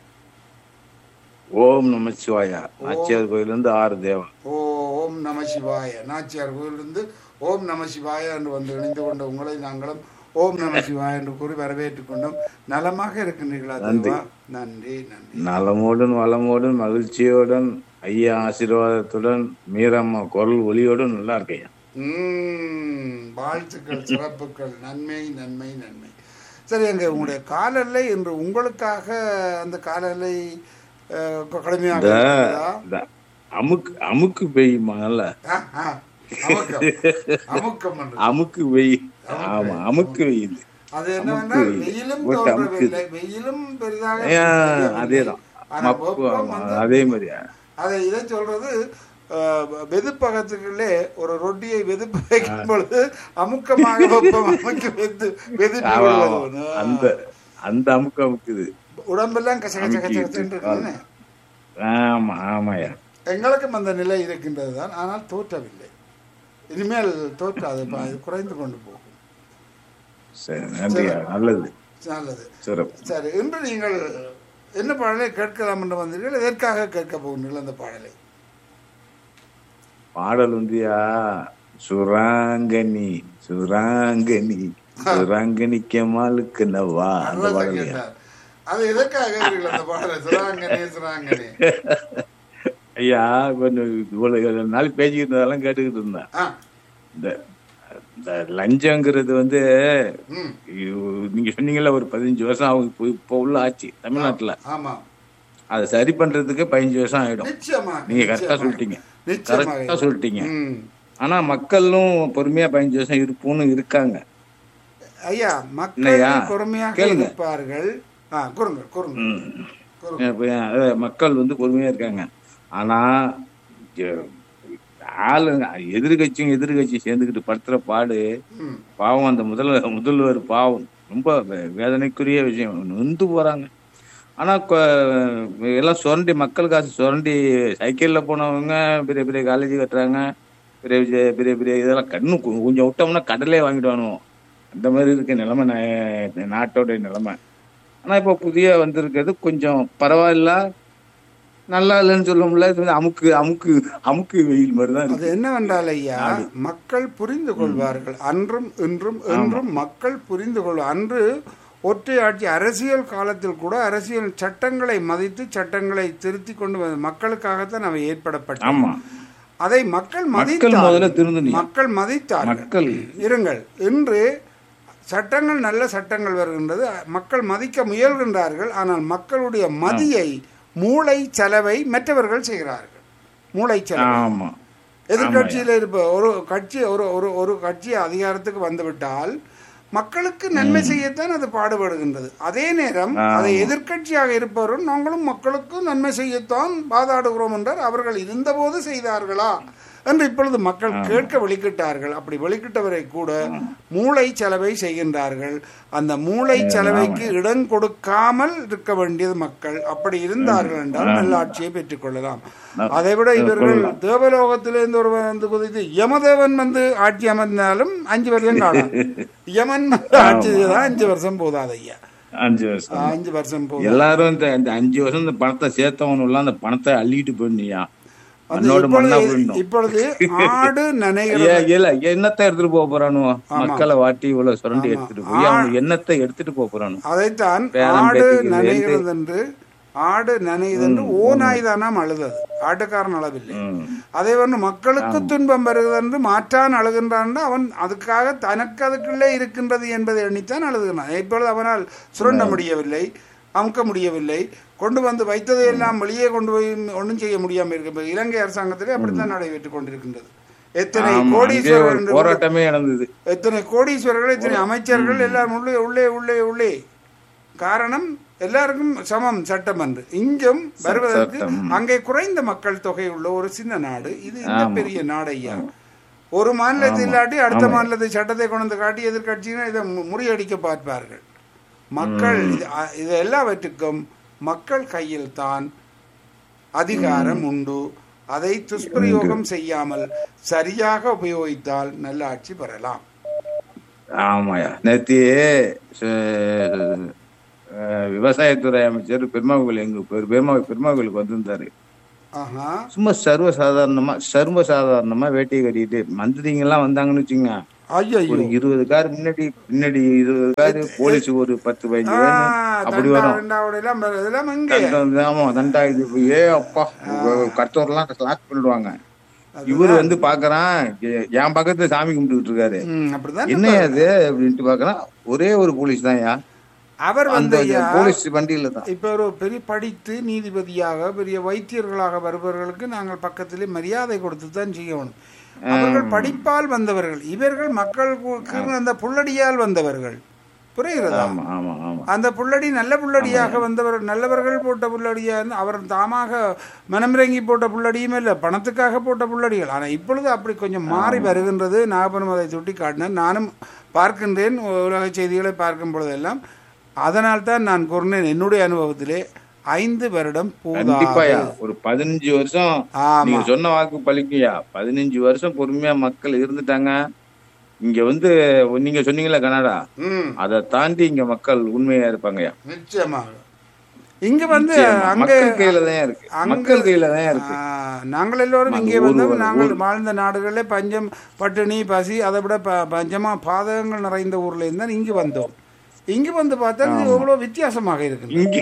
ஓம் நமச்சிவாயா நாச்சியார் கோயிலிருந்து ஆறு தேவன் ஓம் நமசிவாய நாச்சியார் கோயிலிருந்து ஓம் நமசிவாய என்று வந்து இணைந்து கொண்ட உங்களை நாங்களும் ஓம் நமசிவாய என்று கூறி வரவேற்றுக் கொண்டோம் நலமாக இருக்கின்றீர்களா தேவா நன்றி நன்றி நலமோடும் வளமோடும் மகிழ்ச்சியோடும் ஐயா ஆசீர்வாதத்துடன் மீரம்மா குரல் ஒளியோடும் நல்லா இருக்கையா உம், வாழ்த்துக்கள் சிறப்புகள் நன்மை நன்மை நன்மை சரி அங்க உங்களுடைய காலல்லை என்று உங்களுக்காக அந்த காலல்லை அஹ், கடுமையாக இந்த இருக்கிறதா? இந்த அமுக்கு அமுக்கு பெய்யுமாங்கல்ல ஆ, ஆ, அமுக்கம் அமுக்கம் என்று. அமுக்கு பெய் ஆமா அமுக்கு வெயில் அது என்னவென்றால் வெயிலும் போட்டு தோன்றவில்லை வெயிலும் பெரிதாக ஏன், தெரியவில்லை. அதேதான் ஆனா மப்பு, வெப்பம் ஆமா, வந்து அதே மாதிரி அதை இதை சொல்றது அஹ், வெதுப்பகத்துக்குள்ளே ஒரு ரொட்டியை வெதுப்ப வைக்கும் பொழுது அமுக்கமாக வெப்பம் அமைக்க வெது வெதுப்பி ஆமா, ஆமா. விடுவது. அந்த அந்த அமுக்கு அமுக்குது உடம்பெல்லாம் கச கச கச அமுக்கி கசன்னு இருக்குன்னு ஆமா ஆமாயா எங்களுக்கும் அந்த நிலை இருக்கின்றது தான் ஆனால் தோற்றவில்லை இனிமேல் தோற்றாது பா, இது குறைந்து கொண்டு போகும் சரி நன்றியா நல்லது நல்லது சிறப்பு சரி இன்று நீங்கள் என்ன பாடலை கேட்கலாம் என்று வந்தீர்கள் எதற்காக கேட்க போகிறீர்கள் அந்த பாடலை பாடல் வந்துயா சுராங்கனி சுராங்கனி சுராங்கனி கமாலுக்கு நவா அந்த அதான் பாடலையா கேட்டார். அது எதற்காக கேட்கிறீர்கள் அந்த பாடலை சுராங்கனே சுராங்கனே ஐயா கொஞ்சம் இவ்வளவு நாள் பேசிக்கிட்டு இருந்ததெல்லாம் கேட்டுக்கிட்டு இருந்தேன் ஆ இந்த இந்த லஞ்சங்கிறது வந்து ம் இவ்- நீங்க சொன்னீங்கல்ல ஒரு பதினஞ்சு வருஷம் அவங்க இப்போ- இப்போ உள்ள ஆட்சி தமிழ்நாட்டுல ஆமா அதை சரி பண்றதுக்கு பதினஞ்சு வருஷம் ஆயிடும் நிச்சயமாக நீங்க கரெக்டா நிச்சயமாக. சொல்லிட்டீங்க நிச்சயமாக கரெக்டா சொல்லிட்டீங்க ம் ஆனா மக்களும் பொறுமையா பதினஞ்சு வருஷம் இருப்போம்னு இருக்காங்க ஐயா மக்கள் இல்லையா? பொறுமையாக கேளுங்க. இருப்பார்கள் ஆ கூறுங்க கூறுங்க ம். கூறுங்க இப்ப அஹ் மக்கள் வந்து பொறுமையா இருக்காங்க ஆனா எ- ஆளுங்க எதிர்கட்சியும் எதிர்கட்சியும் சேர்ந்துக்கிட்டு படுத்துற பாடு ம் பாவம் அந்த முதல்வர் முதல்வர் பாவம் ரொம்ப வே- வேதனைக்குரிய விஷயம் நொந்து போறாங்க ஆனா கொ- எல்லாம் சுரண்டி மக்கள் காசு சுரண்டி சைக்கிள்ல போனவங்க பெரிய பெரிய காலேஜ் கட்டுறாங்க பெரிய பெரிய பெரிய பெரிய இதெல்லாம் கண்ணு கொ- கொஞ்சம் விட்டோம்னா கடலே வாங்கிட்டு அந்த மாதிரி இருக்க நிலைமை நா- நாட்டோட நிலைமை ஆனா இப்ப புதிய வந்திருக்கிறது கொஞ்சம் பரவாயில்ல நல்லா இல்லைன்னு சொல்ல முடியல இது வந்து அமுக்கு அமுக்கு அமுக்கு வெயில் மாதிரி தான் அது இருக்கு என்னவென்றால் ஐயா மக்கள் புரிந்து கொள்வார்கள் அன்றும் இன்றும் என்றும் மக்கள் புரிந்து கொள் அன்று ஒற்றை ஆட்சி அரசியல் காலத்தில் கூட அரசியல் சட்டங்களை மதித்து சட்டங்களை திருத்தி கொண்டு வந்த மக்களுக்காகத்தான் அவை ஏற்படப்பட்டன ஆமா அதை மக்கள் மக்கள் முதல்ல மதித்தார்கள் திருந்தணும் மக்கள் மதித்தார்கள் மக்கள் இருங்கள் இன்று சட்டங்கள் நல்ல சட்டங்கள் வருகின்றது மக்கள் மதிக்க முயல்கின்றார்கள் ஆனால் மக்களுடைய மதியை மூளை செலவை மற்றவர்கள் செய்கிறார்கள் மூளை செலவை ஆமா எதிர்கட்சியில் இருப்ப ஒரு கட்சி ஒரு ஒரு ஒரு கட்சி அதிகாரத்துக்கு வந்துவிட்டால் மக்களுக்கு நன்மை செய்யத்தான் அது பாடுபடுகின்றது அதே நேரம் அதை எதிர்க்கட்சியாக இருப்பவரும் நாங்களும் மக்களுக்கு நன்மை செய்யத்தான் வாதாடுகிறோம் என்றார் அவர்கள் இருந்தபோது செய்தார்களா என்று இப்பொழுது மக்கள் கேட்க வெளிக்கிட்டார்கள் அப்படி வெளிக்கிட்டவரை கூட மூளை செலவை செய்கின்றார்கள் அந்த மூளை செலவைக்கு இடம் கொடுக்காமல் இருக்க வேண்டியது மக்கள் அப்படி இருந்தார்கள் என்றால் நல்லாட்சியை பெற்றுக் கொள்ளலாம் அதைவிட இவர்கள் தேவலோகத்திலிருந்து ஒருவன் வந்து குதித்து யமதேவன் வந்து ஆட்சி அமர்ந்தாலும் அஞ்சு வருஷம் காணும் யமன் வந்து ஆட்சி செய்தா அஞ்சு வருஷம் போதாது ஐயா அஞ்சு வருஷம் அஞ்சு வருஷம் போதும் எல்லாரும் இந்த இந்த அஞ்சு வருஷம் இந்த பணத்தை சேர்த்தவனும் எல்லாம் அந்த பணத்தை அள்ளிட்டு போயிருந்தியா அது மண்ணோட மண்ணா இப்பொழுது போயிடணும் இப்பொழுது ஆடு நனைகிற ஏ- இல்ல என்னத்தை எடுத்துட்டு போக போறானுவோ மக்களை வாட்டி இவ்வளவு சுரண்டி எடுத்துட்டு போய் அவனுக்கு என்னத்தை எடுத்துட்டு போக போறானு அதைத்தான் பேரம் ஆடு பேத்திகள் நனைகிறது என்று ஆடு நனையுது என்று ஓநாய் தானாம் அழுதது ஆட்டுக்காரன் அளவில்லை ம். அதே வந்து மக்களுக்கு துன்பம் வருகிறது என்று மாற்றான் அழுகின்றான் அவன் அதுக்காக தனக்கு அதுக்குள்ளே இருக்கின்றது என்பதை எண்ணித்தான் அழுதுகிறான் இப்பொழுது அவனால் சுரண்ட முடியவில்லை அமுக்க முடியவில்லை கொண்டு வந்து வைத்ததை எல்லாம் வெளியே கொண்டு போய் ஒன்றும் செய்ய முடியாமல் இருக்கு இப்ப இலங்கை அரசாங்கத்திலே அப்படித்தான் நடைபெற்றுக் கொண்டிருக்கின்றது எத்தனை ஆமா, அங்கே கோடீஸ்வரர் ஒரு என்று போராட்டமே நடந்தது எத்தனை கோடீஸ்வரர்கள் எத்தனை அமைச்சர்கள் எல்லாம் உள்ளே உள்ளே உள்ளே உள்ளே காரணம் எல்லாருக்கும் சமம் சட்டம் என்று இங்கும் வருவதற்கு சட்டம். அங்கே குறைந்த மக்கள் தொகை உள்ள ஒரு சின்ன நாடு இது இந்த பெரிய நாடு ஐயா ஒரு மாநிலத்தில் இல்லாட்டி அடுத்த மாநிலத்தை சட்டத்தை கொண்டு வந்து காட்டி எதிர்கட்சியினர் இதை மு- முறியடிக்க பார்ப்பார்கள் மக்கள் இது- அ- இது எல்லாவற்றுக்கும் மக்கள் கையில் தான் அதிகாரம் உண்டு அதை துஷ்பிரயோகம் செய்யாமல் சரியாக உபயோகித்தால் நல்ல ஆட்சி பெறலாம் ஆமாயா நேத்தி விவசாயத்துறை அமைச்சர் பெருமாள் எங்க பெரு- பெருமா பெருமாளுக்கு வந்திருந்தாரு ஆஹா சும்மா சர்வ சாதாரணமா சர்வ சாதாரணமா வேட்டியை கட்டிட்டு மந்திரிங்க எல்லாம் வந்தாங்கன்னு வச்சுங்க ஐயோ ஒரு இருபது கார் முன்னாடி பின்னாடி இருபது கார் போலீஸ் ஒரு பத்து பதினஞ்சு ஆ, வேணும் அப்படி தண்டா, வரும் ரெண்டாவோட எல்லாம் வரும். இதெல்லாம் எங்கே? தண்டம் ஆமா தண்டா இது ஏ அப்பா கத்தோர்லாம் லாக் பண்ணிடுவாங்க இவரு வந்து பாக்குறான் எ- என் பக்கத்துல சாமி கும்பிட்டுட்டு இருக்காரு ம், அப்படிதான் என்ன அது அப்படின்ட்டு பாக்குறான் ஒரே ஒரு போலீஸ் தான்யா அவர் அந்த வந்து ஐயா, போலீஸ் வண்டியில தான் இப்ப ஒரு பெரிய படித்து நீதிபதியாக பெரிய வைத்தியர்களாக வருபவர்களுக்கு நாங்கள் பக்கத்திலே மரியாதை கொடுத்து தான் செய்யணும் அவர்கள் படிப்பால் வந்தவர்கள் இவர்கள் மக்களுக்கு அந்த புள்ளடியால் வந்தவர்கள் புரிகிறதா ஆமா ஆமா ஆமா அந்த புள்ளடி நல்ல புள்ளடியாக வந்தவர் நல்லவர்கள் போட்ட புள்ளடியா இருந்து அவர் தாமாக மனமிறங்கி போட்ட புள்ளடியும் இல்லை பணத்துக்காக போட்ட புள்ளடிகள் ஆனால் இப்பொழுது அப்படி கொஞ்சம் மாறி வருகின்றது நாகபுரம் அதை சுட்டி காட்டினேன் நானும் பார்க்கின்றேன் உலக செய்திகளை பார்க்கும் பொழுதெல்லாம் அதனால் தான் நான் கூறினேன் என்னுடைய அனுபவத்திலே ஐந்து வருடம் கண்டிப்பாயா போதா ஒரு பதினஞ்சு வருஷம் ஆமா நீங்க சொன்ன வாக்கு பழிக்கையா பதினஞ்சு வருஷம் பொறுமையா மக்கள் இருந்துட்டாங்க இங்க வந்து நீங்க சொன்னீங்களா கனடா ம் அதை தாண்டி இங்க மக்கள் உண்மையா இருப்பாங்கய்யா நிச்சயமாக இங்க வந்து நிச்சயமா. அங்கே மக்கள் கையில தான் இருக்கு அங்க- மக்கள் கையில தான் இருக்கு ஆ, நாங்கள் எல்லோரும் நாங்க இங்கே ஊர் வந்தோம் ஊர் நாங்கள் ஊர். வாழ்ந்த நாடுகளில் பஞ்சம் பட்டினி பசி அதை விட ப பஞ்சமா பாதகங்கள் நிறைந்த ஊர்ல இருந்தால் இங்கு வந்தோம் இங்கு வந்து பார்த்தா இது எவ்வளோ வித்தியாசமாக இருக்கு இங்க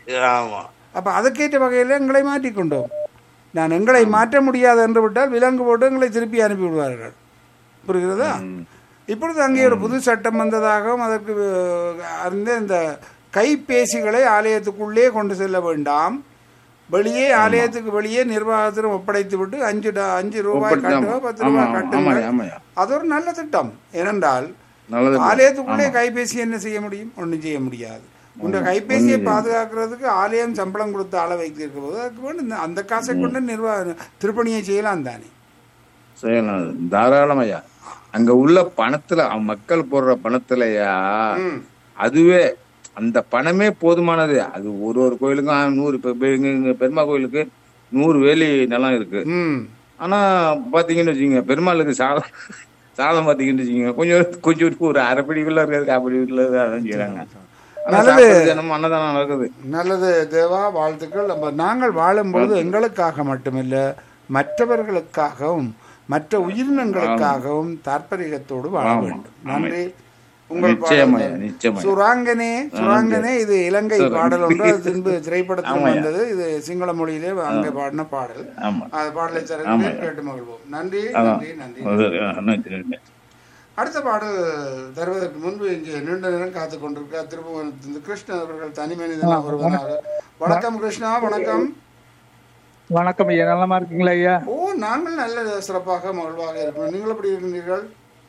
ஆமா அப்போ அதுக்கேற்ற வகையில் எங்களை மாற்றிக்கொண்டோம் நான் எங்களை மாற்ற முடியாது என்று விட்டால் விலங்கு போட்டு எங்களை திருப்பி அனுப்பி விடுவார்கள் புரிகிறதா இப்பொழுது அங்கே ஒரு புது சட்டம் வந்ததாகவும் அதற்கு அஹ், அறிந்த இந்த கைபேசிகளை ஆலயத்துக்குள்ளே கொண்டு செல்ல வேண்டாம் வெளியே ஆலயத்துக்கு வெளியே நிர்வாகத்திடம் ஒப்படைத்து விட்டு அஞ்சு டா- அஞ்சு ரூபாய் ஒப்படைத்து- கட்டுங்க பத்து ஆமா, ரூபாய் ஆமா, கட்டுங்க ஆமாய்யா, ஆமாய்யா. அது ஒரு நல்ல திட்டம் ஏனென்றால் நல்லது ஆலயத்துக்குள்ளே கைபேசி என்ன செய்ய முடியும் ஒன்றும் செய்ய முடியாது உங்க கைபேசியை பாதுகாக்கிறதுக்கு ஆலயம் சம்பளம் கொடுத்து ஆள வைத்திருக்க போது அதுக்கு வேணும் இந்த- அந்த காசை கொண்டு நிர்வாக திருப்பணியை செய்யலாம் தானே செய்யலாம் தாராளமையா அங்க உள்ள பணத்துல அவன் மக்கள் போடுற பணத்துலயா ம். அதுவே அந்த பணமே போதுமானது அது ஒரு ஒரு கோயிலுக்கும் ஆ, நூறு இப்ப இப்ப எங்க எங்க பெருமா கோயிலுக்கு நூறு வேலி நிலம் இருக்கு ம் ஆனா பாத்தீங்கன்னு வச்சுக்கோங்க பெருமாளுக்கு சாதம் சாதம் பாத்தீங்கன்னு வச்சுக்கோங்க கொஞ்சம் கொஞ்சம் ஒரு அரைப்படிக்குள்ள இருக்காது காப்படிக்குள்ள அதான் செய்யறாங்க ஆனா நல்லது. சாப்பிடுறது என்னமோ அன்னதானம் நடக்குது நல்லது தேவா வாழ்த்துக்கள் நம்ம நாங்கள் வாழும் பொழுது எங்களுக்காக மட்டுமில்ல மற்றவர்களுக்காகவும் மற்ற உயிரினங்களுக்காகவும் தாற்பரிகத்தோடு வாழ வேண்டும் நன்றி உங்கள் நிச்சயமாய்யா, பாடல் நிச்சயமாய்யா. சுராங்கனே சுராங்கனே இது இலங்கை சுரா- பாடல் ஒன்று அது பின்பு திரைப்படத்தில் ஆமாய்யா. வந்தது இது சிங்கள மொழியிலே அங்கே பாடின பாடல் ஆமா அது பாடலை சரக்கு கேட்டு மகிழ்வோம் நன்றி அதான். நன்றி நன்றி அது, ஆ, நன்றி, நன்றி. அடுத்த பாடல் தருவதற்கு முன்பு இங்கே நீண்ட நேரம் காத்துக் கொண்டிருக்க திருப்புவனத்திலிருந்து கிருஷ்ணன் அவர்கள் தனி மனிதனாக ஒருவனாக வணக்கம் கிருஷ்ணா வணக்கம் வணக்கம் ஐயா நலமா இருக்கீங்களா ஐயா ஓ நாங்கள் நல்ல சிறப்பாக மகிழ்வாக இருக்கிறோம் நீங்கள் எப்படி இருக்கின்றீர்கள்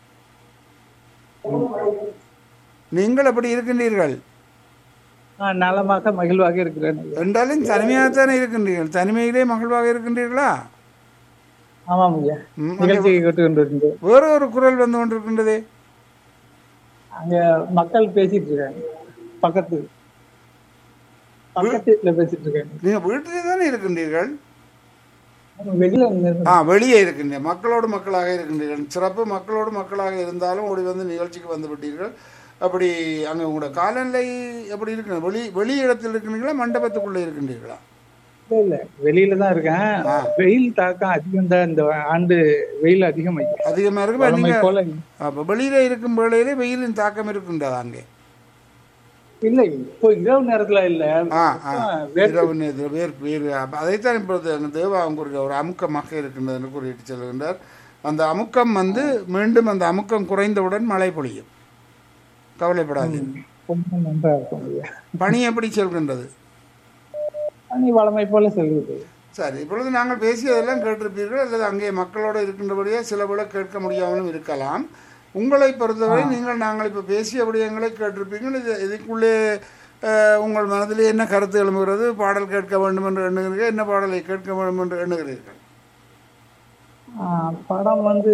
நீங்கள் எப்படி இருக்கின்றீர்கள் நான் நலமாக மகிழ்வாக இருக்கிறேன் ஐயா. என்றாலும் தனிமையாகத்தானே இருக்கின்றீர்கள் தனிமையிலே மகிழ்வாக இருக்கின்றீர்களா ஆமாம் ஐயா ம், அங்கே நிகழ்ச்சியை கேட்டு கொண்டிருந்தேன் வேற ஒரு குரல் வந்து கொண்டிருக்கின்றதே அங்க மக்கள் பேசிட்டு இருக்காங்க பக்கத்து பக்கத்துல பேசிட்டு இருக்காங்க நீங்க வீட்டிலே தானே இருக்கின்றீர்கள் வெளியில நின்னு- ஆ வெளியே இருக்கின்ற மக்களோடு மக்களாக இருக்கின்றீர்கள் சிறப்பு மக்களோடு மக்களாக இருந்தாலும் ஓடி வந்து நிகழ்ச்சிக்கு வந்து விட்டீர்கள் அப்படி அங்கே உங்களோட காலநிலை எப்படி இருக்கு வெளி வெளி இடத்தில் இருக்கின்றீங்களா மண்டபத்துக்குள்ளே இருக்கின்றீர்களா இல்ல இல்ல வெளியில தான் இருக்கேன் ஆ. வெயில் தாக்கம் அதிகம் தான் இந்த ஆண்டு வெயில் அதிகம் ஐயா அதிகமாக இருக்கு வழமை நீங்க போல அப்போ வெளியில இருக்கும் வேளையிலே வெயிலின் தாக்கம் இருக்கின்றதா அங்கே இல்லை இப்போ இரவு நேரத்துல இல்ல ஆ ஆ வேர்த்து- இரவு நேரத்தில் வேர் வேர் அப்ப அதைத்தான் இப்பொழுது அங்கே தேவாங்கூரில் ஒரு அமுக்கமாக இருக்கின்றது என்று கூறிட்டு செல்கின்றார் அந்த அமுக்கம் வந்து மீண்டும் அந்த அமுக்கம் குறைந்தவுடன் மழை பொழியும் கவலைப்படாதீர்கள் கொஞ்சம் நன்றா இருக்கும் ஐயா பனி எப்படி செல்கின்றது நீ வளமை போல செல்வது சரி இப்பொழுது நாங்கள் பேசியதெல்லாம் கேட்டிருப்பீர்கள் அல்லது அங்கே மக்களோடு இருக்கின்றபடியே சில விட கேட்க முடியாமலும் இருக்கலாம் உங்களை பொறுத்தவரை நீங்கள் நாங்கள் இப்போ பேசிய விடயங்களை கேட்டிருப்பீர்கள் இது இதுக்குள்ளே அஹ், உங்கள் மனதிலே என்ன கருத்து எழும்புகிறது பாடல் கேட்க வேண்டும் என்று எண்ணுகிறீர்கள் என்ன பாடலை கேட்க வேண்டும் என்று எண்ணுகிறீர்கள் ஆஹ் படம் வந்து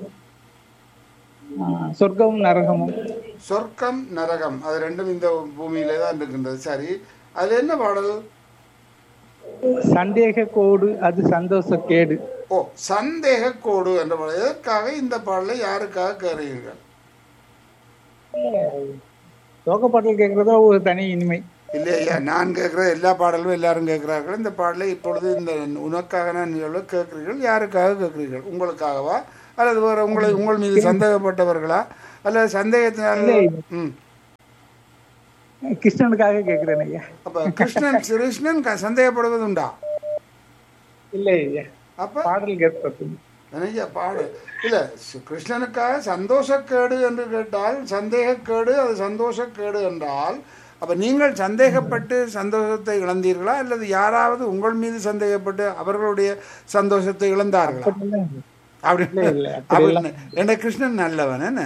ஆஹ் சொர்க்கமும் நரகமும் சொர்க்கம் நரகம் அது ரெண்டும் இந்த பூமியிலே தான் இருக்கின்றது சரி அதில் என்ன பாடல் சந்தேக கோடு அது சந்தோஷ கேடு ஓ சந்தேக கோடு என்ற பாடல் எதற்காக இந்த பாடலை யாருக்காக கேறீர்கள் சோக பாடல் கேட்கறதோ ஒரு தனி இனிமை இல்லையா நான் கேட்குற எல்லா பாடலும் எல்லாரும் கேட்கிறார்கள் இந்த பாடலை இப்பொழுது இந்த உனக்காக நான் நிகழ்வு கேட்கிறீர்கள் யாருக்காக கேட்கிறீர்கள் உங்களுக்காகவா அல்லது வேற உங்களை உங்கள் மீது சந்தேகப்பட்டவர்களா அல்லது சந்தேகத்தினால ம் கிருஷ்ணனுக்காக கேட்கிறேன் ஐயா அப்ப கிருஷ்ணன் கிருஷ்ணன் க- சந்தேகப்படுவது உண்டா இல்லை ஐயா அப்ப பாடல் கேட்பது நினைக்க பாடு இல்ல சு- கிருஷ்ணனுக்காக சந்தோஷக்கேடு என்று கேட்டால் சந்தேகக்கேடு அது சந்தோஷக்கேடு என்றால் அப்ப நீங்கள் சந்தேகப்பட்டு சந்தோஷத்தை இழந்தீர்களா அல்லது யாராவது உங்கள் மீது சந்தேகப்பட்டு அவர்களுடைய சந்தோஷத்தை இழந்தார்களா அப்படி இல்ல, அப்படி என்ன கிருஷ்ணன் நல்லவன் என்ன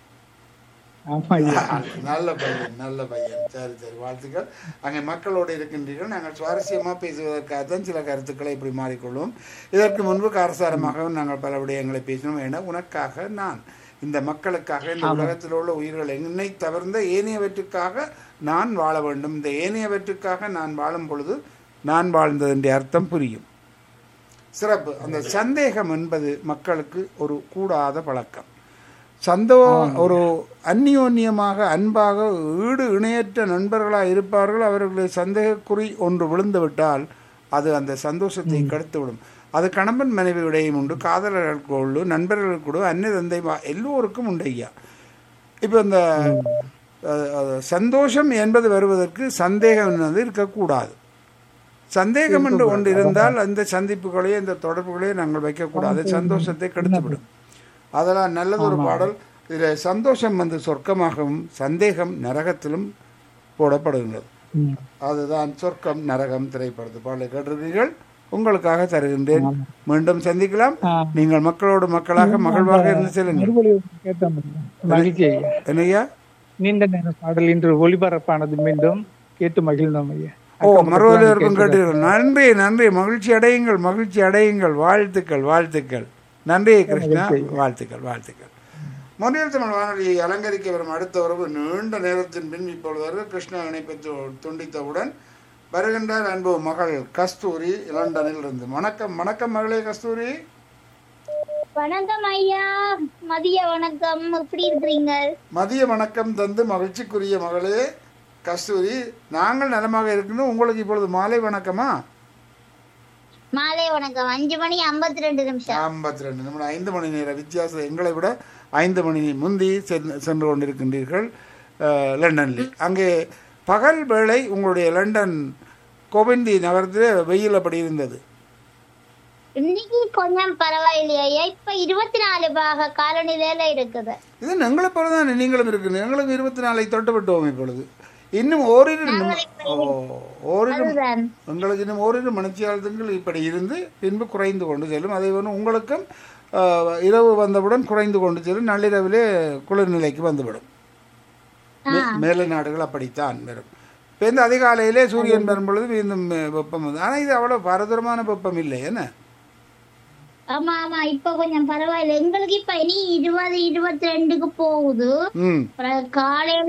ஆமா ஐயா நல்ல பையன் நல்ல பையன் சரி சரி வாழ்த்துக்கள் அங்கே மக்களோடு இருக்கின்றீர்கள் நாங்கள் சுவாரஸ்யமாக பேசுவதற்காக தான் சில கருத்துக்களை இப்படி மாறிக்கொள்வோம் இதற்கு முன்பு காரசாரமாகவும் நாங்கள் பல விடயங்களை பேசினோம் என உனக்காக நான் இந்த மக்களுக்காக இந்த உலகத்தில் உள்ள உயிர்கள் என்னை தவிர்ந்த ஏனையவற்றுக்காக நான் வாழ வேண்டும் இந்த ஏனையவற்றுக்காக நான் வாழும் பொழுது நான் வாழ்ந்ததென்ற அர்த்தம் புரியும் சிறப்பு அந்த சந்தேகம் என்பது மக்களுக்கு ஒரு கூடாத பழக்கம் சந்தோ ஒரு அந்நியோன்யமாக அன்பாக ஈடு இணையற்ற நண்பர்களாக இருப்பார்கள் அவர்களுடைய சந்தேகக்குறி ஒன்று விழுந்து விட்டால் அது அந்த சந்தோஷத்தை கெடுத்துவிடும் அது கணவன் மனைவியுடையும் உண்டு காதலர்களுக்கு உண்டு நண்பர்களுக்கு கூட அன்னை தந்தை வா- எல்லோருக்கும் உண்டு ஐயா இப்போ இந்த அஹ், அஹ், சந்தோஷம் என்பது வருவதற்கு சந்தேகம் என்பது இருக்கக்கூடாது சந்தேகம் என்று ஒன்று இருந்தால் அந்த சந்திப்புகளையோ இந்த தொடர்புகளையோ நாங்கள் வைக்கக்கூடாது சந்தோஷத்தை கெடுத்துவிடும் அதெல்லாம் நல்லது ஒரு பாடல் இதில் சந்தோஷம் வந்து சொர்க்கமாகவும் சந்தேகம் நரகத்திலும் போடப்படுகின்றது ம். அதுதான் சொர்க்கம் நரகம் திரைப்படத்து பாடலை கேட்டிருக்கிறீர்கள் உங்களுக்காக தருகின்றேன் மீண்டும் சந்திக்கலாம் ஆ. நீங்கள் மக்களோடு மக்களாக மகிழ்வாக இருந்து செல்லுங்கள் மறுபடி கேட்டோம் ஐயா. மகிழ்ச்சி ஐயா என்னையா நீண்ட நேர பாடல் இன்று ஒளிபரப்பானது மீண்டும் கேட்டு மகிழ்ந்தோம் ஐயா ஓ மறுவதற்கும் கேட்டீர்கள் நன்றி நன்றி மகிழ்ச்சி அடையுங்கள் மகிழ்ச்சி அடையுங்கள் வாழ்த்துக்கள் வாழ்த்துக்கள் நன்றி கிருஷ்ணா வாழ்த்துக்கள் வாழ்த்துக்கள் மொழியல் தமிழ் வானொலியை அலங்கரிக்க வரும் அடுத்த உறவு நீண்ட நேரத்தின் பின் இப்பொழுது வரை கிருஷ்ணா இணைப்பை து- துண்டித்தவுடன் வருகின்றார் அன்பு மகள் கஸ்தூரி லண்டனில் இருந்து வணக்கம் வணக்கம் மகளே கஸ்தூரி வணக்கம் ஐயா மதிய வணக்கம் எப்படி இருக்கிறீங்க மதிய வணக்கம் தந்து மகிழ்ச்சிக்குரிய மகளே கஸ்தூரி நாங்கள் நலமாக இருக்கணும் உங்களுக்கு இப்பொழுது மாலை வணக்கமா மாலை வணக்கம் அஞ்சு மணி ஐம்பத்தி ரெண்டு நிமிஷம் ஐம்பத்தி ரெண்டு நிமிடம் ஐந்து மணி நேர வித்தியாசம் எங்களை விட ஐந்து மணி முந்தி சென்று சென்று கொண்டிருக்கின்றீர்கள் அஹ், லண்டனில் அங்கே பகல் வேளை உங்களுடைய லண்டன் கோவிந்தி நகரத்தில் வெயில் அப்படி இருந்தது இன்னைக்கு கொஞ்சம் பரவாயில்லையா ஐயா இப்ப இருபத்தி நாலு பாக காலநிலையில இருக்குது இது எங்களை போல தான் நீங்களும் இருக்குது எங்களும் இருபத்தி நாலை தொட்டு விட்டோம் இப்பொழுது இன்னும் ஓரிரு நிமி- ஓ, ஓரிரு அதுதான் உங்களுக்கு இன்னும் ஓரிரு மணித்தியாலத்துங்கள் இப்படி இருந்து பின்பு குறைந்து கொண்டு செல்லும் அதே போல உங்களுக்கும் அஹ், இரவு வந்தவுடன் குறைந்து கொண்டு செல்லும் நள்ளிரவிலே குளிர்நிலைக்கு வந்துவிடும் மே- மேலை நாடுகள் அப்படித்தான் வரும் இப்போ இந்த அதிகாலையிலே சூரியன் வரும் பொழுது மீண்டும் வெப்பம் வந்து ஆனால் இது அவ்வளோ பரதூரமான வெப்பம் இல்லை என்ன ஆமா ஆமா இப்ப கொஞ்சம் பரவாயில்ல எங்களுக்கு இப்ப இனி இருபது இருபத்தி ரெண்டுக்கு போகுது ம் அப்புறம் காலையில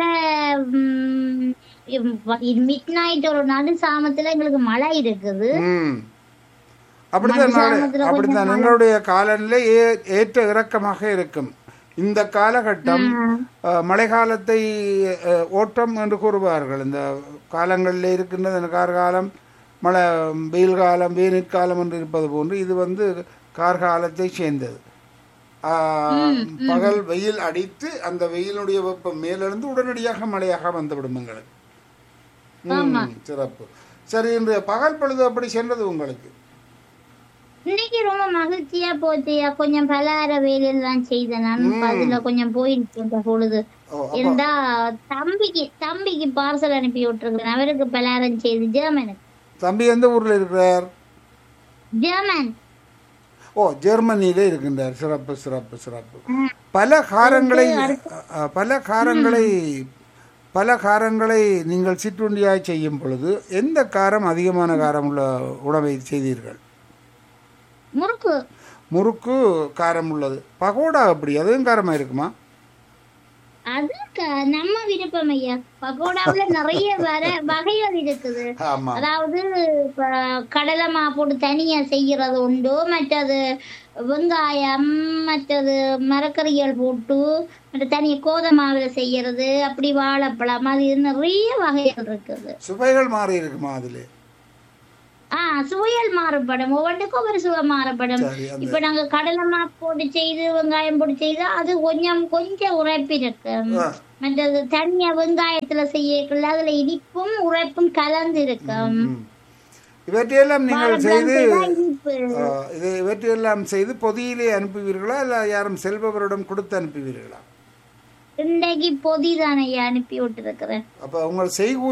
மிட் நைட் ஒரு நடு சாமத்துல எங்களுக்கு மழை இருக்குது ம் அப்படித்தான் நாடு மத்தியானத்துல அப்படித்தான் எங்களுடைய காலநிலை ஏ- ஏற்ற இறக்கமாக இருக்கும் இந்த காலகட்டம் அஹ், மழைக்காலத்தை அஹ், ஓட்டம் என்று கூறுவார்கள் இந்த காலங்களில் இருக்கின்றது இந்த கார்காலம் மழை வெயில் காலம் வேநீர்காலம் என்று இருப்பது போன்று இது வந்து கார்காலத்தை சேர்ந்தது ஆஹ், பகல் வெயில் அடித்து அந்த வெயிலுடைய வெப்பம் மேலிருந்து உடனடியாக மழையாக வந்துவிடும் எங்களுக்கு ம், சிறப்பு சரி இன்று பகல் பொழுது அப்படி சென்றது உங்களுக்கு இன்னைக்கு ரொம்ப மகிழ்ச்சியா போச்சுயா கொஞ்சம் பலகார வேலையெல்லாம் செய்தேன் நான் அதுல கொஞ்சம் போயிட்டு பொழுது ஓ, அப்ப- இருந்தா தம்பிக்கு தம்பிக்கு பார்சல் அனுப்பி விட்டுருக்கேன் அவருக்கு பலகாரம் செய்து ஜெர்மனுக்கு தம்பி எந்த ஊர்ல இருக்கிறார் ஜெர்மன் ஓ ஜெர்மனியிலே இருக்கின்றார் சிறப்பு சிறப்பு சிறப்பு பல காரங்களை அஹ், பல காரங்களை பல காரங்களை நீங்கள் சிற்றுண்டியாய் செய்யும் பொழுது எந்த காரம் அதிகமான காரம் உள்ள உணவை செய்தீர்கள் முறுக்கு முறுக்கு காரம் உள்ளது பகோடா அப்படி அதுவும் காரமாக இருக்குமா அது க- நம்ம விருப்பம் ஐயா பக்கோடாவுல நிறைய வர வகைகள் இருக்குது ஆமா அதாவது இப்ப கடலை மா போட்டு தனியா செய்யறது உண்டு மற்றது வெங்காயம் மற்றது மரக்கறிகள் போட்டு மற்ற தனியா கோதமாவுல செய்யறது அப்படி வாழைப்பழம் அது நிறைய வகைகள் இருக்குது சுவைகள் மாறி இருக்குமா அதுல ஆஹ் சுவையல் மாறுபடும் ஒவ்வொன்றுக்கும் ஒவ்வொரு சுவை மாறுபடும் சரி அந்த இப்ப நாங்க கடலை மா போட்டு செய்து வெங்காயம் போட்டு செய்து அது கொஞ்சம் கொஞ்சம் உரைப்பு இருக்கு ஆ, மற்றது தனியா வெங்காயத்துல செய்யக்குள்ள அதுல இனிப்பும் உரைப்பும் கலந்து இருக்கும் ம். இவற்றையெல்லாம் நீங்கள் செய்து வாழைப்பழம் செய்தா இனிப்பு ஆ, இது இவற்றையெல்லாம் செய்து பொதியிலே அனுப்புவீர்களா இல்ல யாரும் செல்பவரிடம் கொடுத்து அனுப்புவீர்களா இன்றைக்கு பொதி தானே அனுப்பி விட்டு இருக்கிறேன் அப்ப உங்கள் செய்கூலி